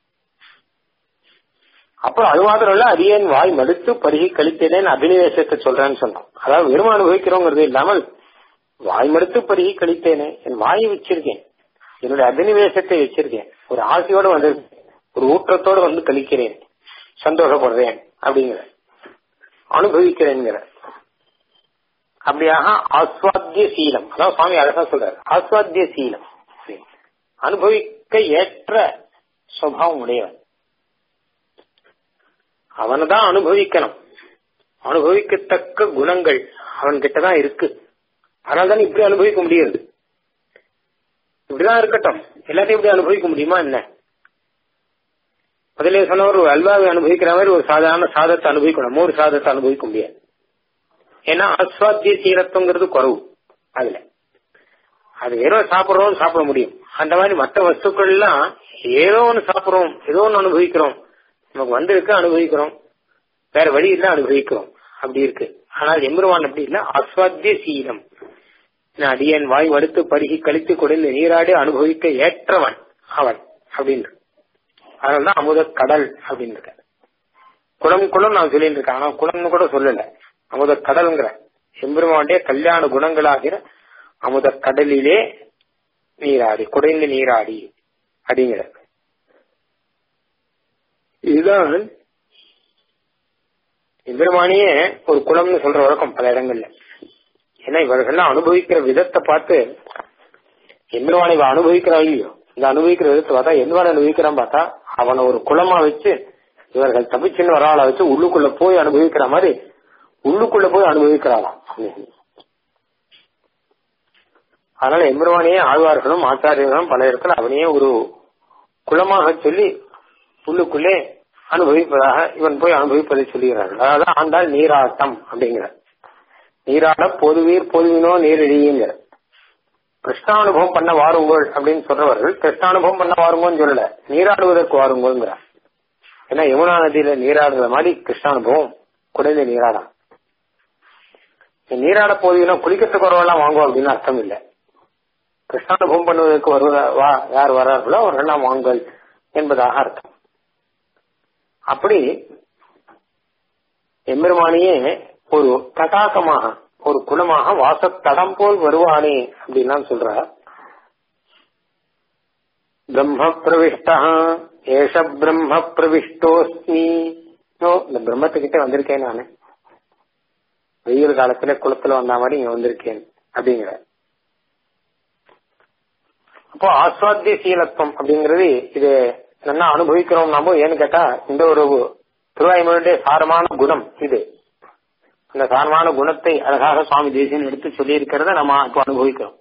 அப்புறம் அது மாத்திரம் இல்ல அரியன் வாய் மடுத்து பருகி கழித்தேனேன்னு அபினிவேசத்தை சொல்றேன்னு சொன்னோம் அதாவது வெறும் அனுபவிக்கிறோங்கிறது இல்லாமல் வாய் மடுத்து பருகி கழித்தேனே என் வாயை வச்சிருக்கேன் என்னுடைய அபினிவேசத்தை வச்சிருக்கேன் ஒரு ஆசையோட வந்து ஒரு ஊற்றத்தோடு வந்து கழிக்கிறேன் சந்தோஷப்படுறேன் அப்படிங்கிற அனுபவிக்கிறேங்கிற அப்படியாக ஆஸ்வாத்திய சீலம் அதான் சுவாமி அழகா சொல்றாரு ஆஸ்வாத்திய சீலம் அனுபவிக்க ஏற்ற சுவாவம் உடையவன் அவனை தான் அனுபவிக்கணும் அனுபவிக்கத்தக்க குணங்கள் அவன் கிட்டதான் இருக்கு அதனால தான் இப்படி அனுபவிக்க முடியாது இப்படிதான் இருக்கட்டும் எல்லாத்தையும் இப்படி அனுபவிக்க முடியுமா என்ன முதலே சொன்ன ஒரு அல்வாவை அனுபவிக்கிற மாதிரி ஒரு சாதாரண சாதத்தை அனுபவிக்கணும் மோர் சாதத்தை அனுபவிக்க முடியாது ஏன்னா அஸ்வாத்திய சீரத்துவங்கிறது குறவு அதுல அது வெறும் சாப்பிடுறோம் சாப்பிட முடியும் அந்த மாதிரி மற்ற வஸ்துக்கள் எல்லாம் ஏதோ ஒன்று சாப்பிடுறோம் ஏதோ ஒன்று அனுபவிக்கிறோம் நமக்கு வந்திருக்கு அனுபவிக்கிறோம் வேற வழி இல்ல அனுபவிக்கிறோம் அப்படி இருக்கு ஆனால் எம்பெருமான் அப்படி இல்ல அஸ்வாத்திய சீலம் அடியன் வாய் வடுத்து பருகி கழித்து கொடுந்து நீராடி அனுபவிக்க ஏற்றவன் அவன் அப்படின்னு அதனாலதான் அமுத கடல் அப்படின்னு இருக்க குளம் குளம் நான் சொல்லிட்டு இருக்கேன் ஆனா குளம்னு கூட சொல்லல அமுத கடல்ங்கிற எம்பெருமானுடைய கல்யாண குணங்களாகிற அமுத கடலிலே நீராடி குடைந்து நீராடி அப்படிங்கிற இதுதான் எம்பெருமானியே ஒரு குளம்னு சொல்ற வழக்கம் பல இடங்கள்ல ஏன்னா இவர்கள்லாம் அனுபவிக்கிற விதத்தை பார்த்து எம்பெருமானை இவன் அனுபவிக்கிறா இல்லையோ இந்த அனுபவிக்கிற விதத்தை பார்த்தா எந்தவாறு அனுபவிக்கிறான் பார்த்தா அவனை ஒரு குளமா வச்சு இவர்கள் தப்பிச்சுன்னு வர ஆளை வச்சு உள்ளுக்குள்ள போய் அனுபவிக்கிற மாதிரி உள்ளுக்குள்ள போய் அனுபவிக்கிறாளாம் அதனால எம்பெருமானையே ஆழ்வார்களும் ஆச்சாரியர்களும் பல இடத்துல அவனையே ஒரு குளமாக சொல்லி உள்ளுக்குள்ளே அனுபவிப்பதாக இவன் போய் அனுபவிப்பதை சொல்லுகிறார்கள் அதாவது ஆண்டாள் நீராட்டம் அப்படிங்கிற நீராட பொதுவீர் பொதுவினோ நீரிழியுங்கிற கிருஷ்ணானுபவம் பண்ண வாருங்கள் அப்படின்னு சொல்றவர்கள் கிருஷ்ணானுபவம் பண்ண வாருங்கன்னு சொல்லல நீராடுவதற்கு வாருங்கள்ங்கிற ஏன்னா யமுனா நதியில நீராடுற மாதிரி கிருஷ்ணானுபவம் குறைந்த நீராடாம் நீராட போவீங்கன்னா குளிக்கிறதுக்கு வரவெல்லாம் வாங்குவோம் அப்படின்னு அர்த்தம் இல்லை கிருஷ்ணானுபவம் பண்ணுவதற்கு வருவதா வா யார் வர்றார்களோ அவர்கள்லாம் வாங்கல் என்பதாக அர்த்தம் அப்படி எம்பெருமானியே ஒரு தடாகமாக ஒரு குலமாக வாசத்தடம் போல் வருவானே அப்படின்லாம் சொல்ற பிரம்ம பிரவிஷ்டா ஏஷ பிரம்ம பிரவிஷ்டோஸ்மி இந்த பிரம்மத்துக்கிட்ட வந்திருக்கேன் நானு வெயில் காலத்துல குளத்துல வந்த மாதிரி இங்க வந்திருக்கேன் அப்படிங்கிற அப்போ ஆஸ்வாத்திய சீலத்துவம் அப்படிங்கிறது இது நல்லா அனுபவிக்கிறோம் நாம ஏன்னு கேட்டா இந்த ஒரு திருவாய்மொழியுடைய சாரமான குணம் இது அந்த சாரமான குணத்தை அழகாக சுவாமி தேசியன் எடுத்து சொல்லி இருக்கிறத நம்ம இப்போ அனுபவிக்கிறோம்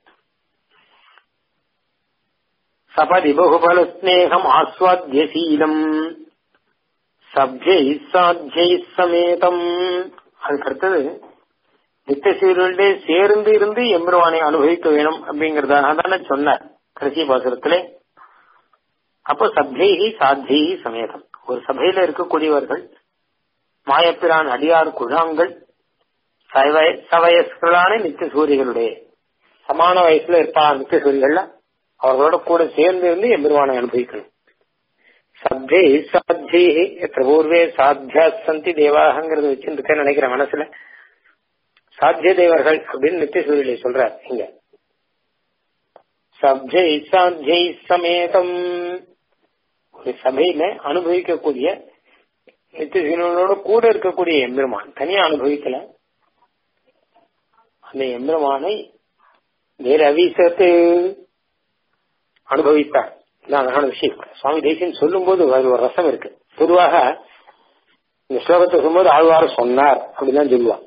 சபதி பகுபல ஸ்நேகம் ஆஸ்வாத்திய சீலம் சப்ஜை சாத்தியை சமேதம் அதுக்கு அடுத்தது நித்தியசீர்களுடைய சேர்ந்து இருந்து எம்பெருவானை அனுபவிக்க வேணும் அப்படிங்கறதாக தானே சொன்னார் கடைசி பாசுரத்திலே அப்போ சப்ஜைகி சாத்தியை சமேதம் ஒரு சபையில இருக்கக்கூடியவர்கள் மாயப்பிரான் அடியார் குழாங்கள் சவயஸ்களான நித்திய சூரியர்களுடைய சமான வயசுல இருப்பா நித்திய சூரியர்கள்ல அவர்களோட கூட சேர்ந்து இருந்து எம்பெருவானை அனுபவிக்கணும் சப்ஜை சாத்தியை எத்த பூர்வே சாத்தியா சந்தி தேவாகங்கிறது வச்சுருக்கேன் நினைக்கிறேன் மனசுல சாத்திய தேவர்கள் அப்படின்னு நித்திய சூரியலை சொல்றார் இங்க சப்ஜை சாத்தியை சமேதம் ஒரு சபையில அனுபவிக்கக்கூடிய நித்தியசீனோட கூட இருக்கக்கூடிய எம்பெருமான் தனியா அனுபவிக்கல அந்த எம்பெருமானை வேற அவிசத்து அனுபவித்தார் இது அழகான விஷயம் சுவாமி தேசியன் சொல்லும் போது அது ஒரு ரசம் இருக்கு பொதுவாக இந்த ஸ்லோகத்தை சொல்லும்போது ஆழ்வார் சொன்னார் அப்படிதான் சொல்லுவான்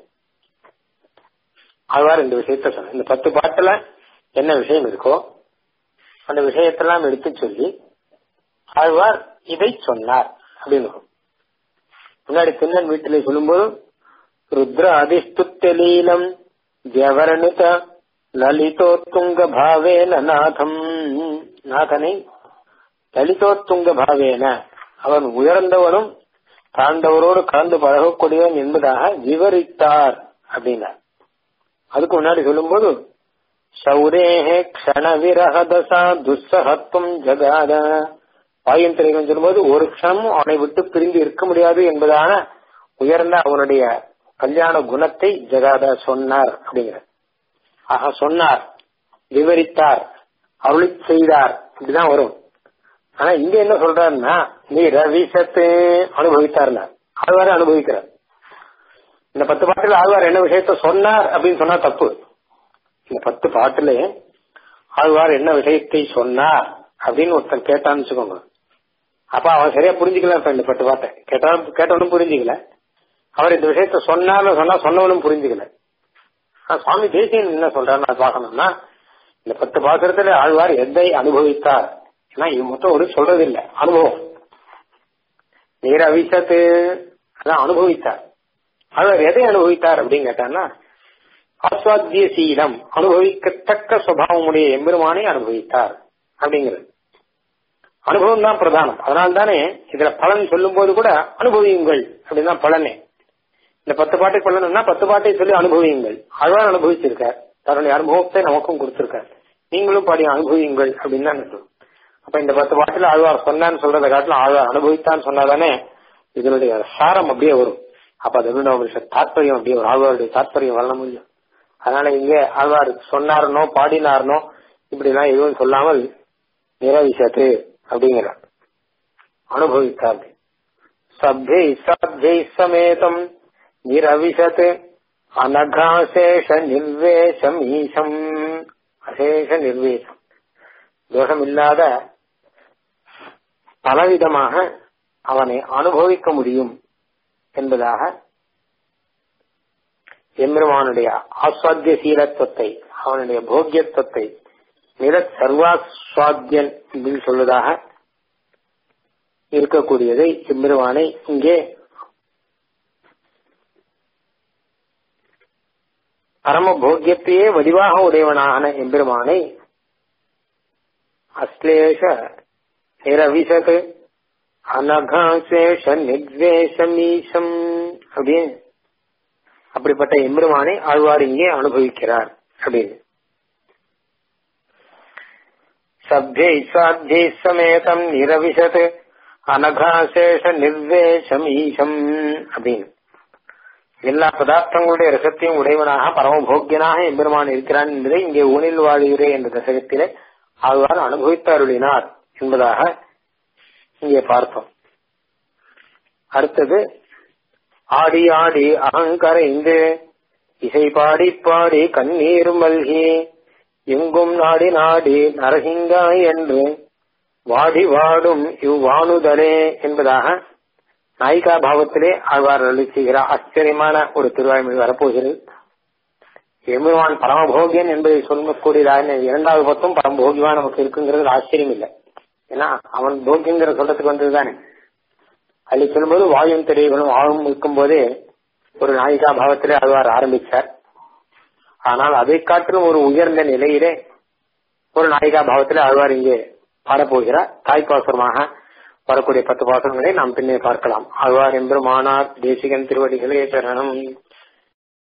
ஆழ்வார் இந்த விஷயத்த சொன்னார் இந்த பத்து பாட்டுல என்ன விஷயம் இருக்கோ அந்த விஷயத்தெல்லாம் எடுத்து சொல்லி ஆழ்வார் இதை சொன்னார் அப்படின்னு முன்னாடி திண்ணன் வீட்டிலே சொல்லும்போது ருத்ர அதிஷ்டுத்தலீலம் ஜவரணித லலிதோத்துங்க பாவேன நாதம் நாதனை லலிதோத்துங்க பாவேன அவன் உயர்ந்தவனும் தாழ்ந்தவரோடு கலந்து பழகக்கூடியவன் என்பதாக விவரித்தார் அப்படின்னார் அதுக்கு முன்னாடி சொல்லும்போது சௌரேஹே க்ஷண விரகதசா துஸ்ஸகத்துவம் ஜகாத வாயும் திரைகள் சொல்லும்போது ஒரு க்ஷணமும் அவனை விட்டு பிரிந்து இருக்க முடியாது என்பதான உயர்ந்த அவனுடைய கல்யாண குணத்தை ஜகாத சொன்னார் அப்படிங்கிற ஆக சொன்னார் விவரித்தார் அருளி செய்தார் இப்படிதான் வரும் ஆனா இங்க என்ன சொல்றாருன்னா நீ ரவிசத்து அனுபவித்தார்னா ஆழ்வார அனுபவிக்கிறார் இந்த பத்து பாட்டுல ஆழ்வார் என்ன விஷயத்த சொன்னார் அப்படின்னு சொன்னா தப்பு இந்த பத்து பாட்டுல ஆழ்வார் என்ன விஷயத்தை சொன்னார் அப்படின்னு ஒருத்தன் கேட்டான்னு வச்சுக்கோங்க அப்ப அவன் சரியா புரிஞ்சுக்கல இப்ப இந்த பத்து பாட்டை கேட்டாலும் கேட்டவனும் புரிஞ்சுக்கல அவர் இந்த விஷயத்த சொன்னாலும் சொன்னா சொன்னவனும் புரிஞ்சுக்கல சுவாமி தேசியன் என்ன சொல்றாரு பார்க்கணும்னா இந்த பத்து பாசுரத்துல ஆழ்வார் எதை அனுபவித்தார் ஏன்னா இது மொத்தம் ஒரு சொல்றது இல்ல அனுபவம் நீர் அவிசத்து அதான் அனுபவித்தார் ஆழ்வார் எதை அனுபவித்தார் அப்படின்னு கேட்டான்னா ஆஸ்வாத்திய சீலம் அனுபவிக்கத்தக்க சுவாவமுடைய எம்பெருமானை அனுபவித்தார் அப்படிங்கிறது அனுபவம் தான் பிரதானம் அதனால தானே இதுல பலன் சொல்லும் போது கூட அனுபவியுங்கள் அப்படின்னு தான் பலனே இந்த பத்து பாட்டை பலன்னா பத்து பாட்டை சொல்லி அனுபவியுங்கள் ஆழ்வார் அனுபவிச்சிருக்கார் தன்னுடைய அனுபவத்தை நமக்கும் கொடுத்திருக்கார் நீங்களும் பாடி அனுபவியுங்கள் அப்படின்னு தான் சொல்லும் அப்ப இந்த பத்து பாட்டுல ஆழ்வார் சொன்னான்னு சொல்றதை காட்டிலும் ஆழ்வார் அனுபவித்தான்னு சொன்னாதானே இதனுடைய சாரம் அப்படியே வரும் அப்ப அது தாற்பயம் அப்படியே ஒரு ஆழ்வாருடைய தாற்பயம் வரணும் முடியும் அதனால இங்க ஆழ்வார் சொன்னார்னோ பாடினார்னோ இப்படி எல்லாம் எதுவும் சொல்லாமல் நிரவிசத்து அப்படிங்கிறார் அனுபவித்தார் சப்தை சப்தை சமேதம் நிரவிசத் அனகாசேஷ நிர்வேஷம் ஈசம் அசேஷ நிர்வேஷம் தோஷம் இல்லாத பலவிதமாக அவனை அனுபவிக்க முடியும் என்பதாக எம்பெருமானுடைய ஆஸ்வாத்திய சீலத்துவத்தை அவனுடைய போக்கியத்துவத்தை மிக சர்வாஸ்வாத்தியன் என்று சொல்வதாக இருக்கக்கூடியதை எம்பெருமானை இங்கே பரம போக்கியத்தையே வடிவாக உடையவனான எம்பெருமானை அஸ்லேஷ நிரவிசத் அனகாசேஷ நிர்வேஷமீசம் அப்படின்னு அப்படிப்பட்ட எம்பெருமானை ஆழ்வார் இங்கே அனுபவிக்கிறார் அப்படின்னு சப்தை சாத்தியை சமேதம் நிரவிசத் அனகாசேஷ நிர்வேஷம் ஈசம் அப்படின்னு எல்லா பதார்த்தங்களுடைய ரசத்தையும் உடையவனாக பரமபோக்கியனாக எம்பெருமான் இருக்கிறான் என்பதை இங்கே ஊனில் வாழ்கிறே என்ற தசகத்திலே ஆழ்வார் அனுபவித்து அருளினார் என்பதாக இங்கே பார்த்தோம் அடுத்தது ஆடி ஆடி அகங்கரைந்து இசை பாடி பாடி கண்ணீர் மல்கி எங்கும் நாடி நாடி நரசிங்கா என்று வாடி வாடும் இவ்வாணுதலே என்பதாக நாயிகா பாவத்திலே ஆழ்வார் அருளி செய்கிறார் ஆச்சரியமான ஒரு திருவாய்மொழி வரப்போகிறது எம்பெருமான் பரமபோகியன் என்பதை சொல்லக்கூடியதாக இரண்டாவது பக்கம் பரமபோகியமா நமக்கு இருக்குங்கிறது ஆச்சரியம் இல்லை ஏன்னா அவன் போகியங்கிற சொல்றதுக்கு வந்ததுதானே அதில் சொல்லும்போது வாயும் திரைகளும் ஆளும் இருக்கும் போதே ஒரு நாயிகா பாவத்திலே ஆழ்வார் ஆரம்பிச்சார் ஆனால் அதை காட்டிலும் ஒரு உயர்ந்த நிலையிலே ஒரு நாயிகா பாவத்திலே ஆழ்வார் இங்கே பாடப்போகிறார் தாய்ப்பாசுரமாக வரக்கூடிய பத்து பாசனங்களை நாம் பின்னே பார்க்கலாம் ஆழ்வார் எம்பெருமானார் தேசிகன் திருவடிகளே சரணம்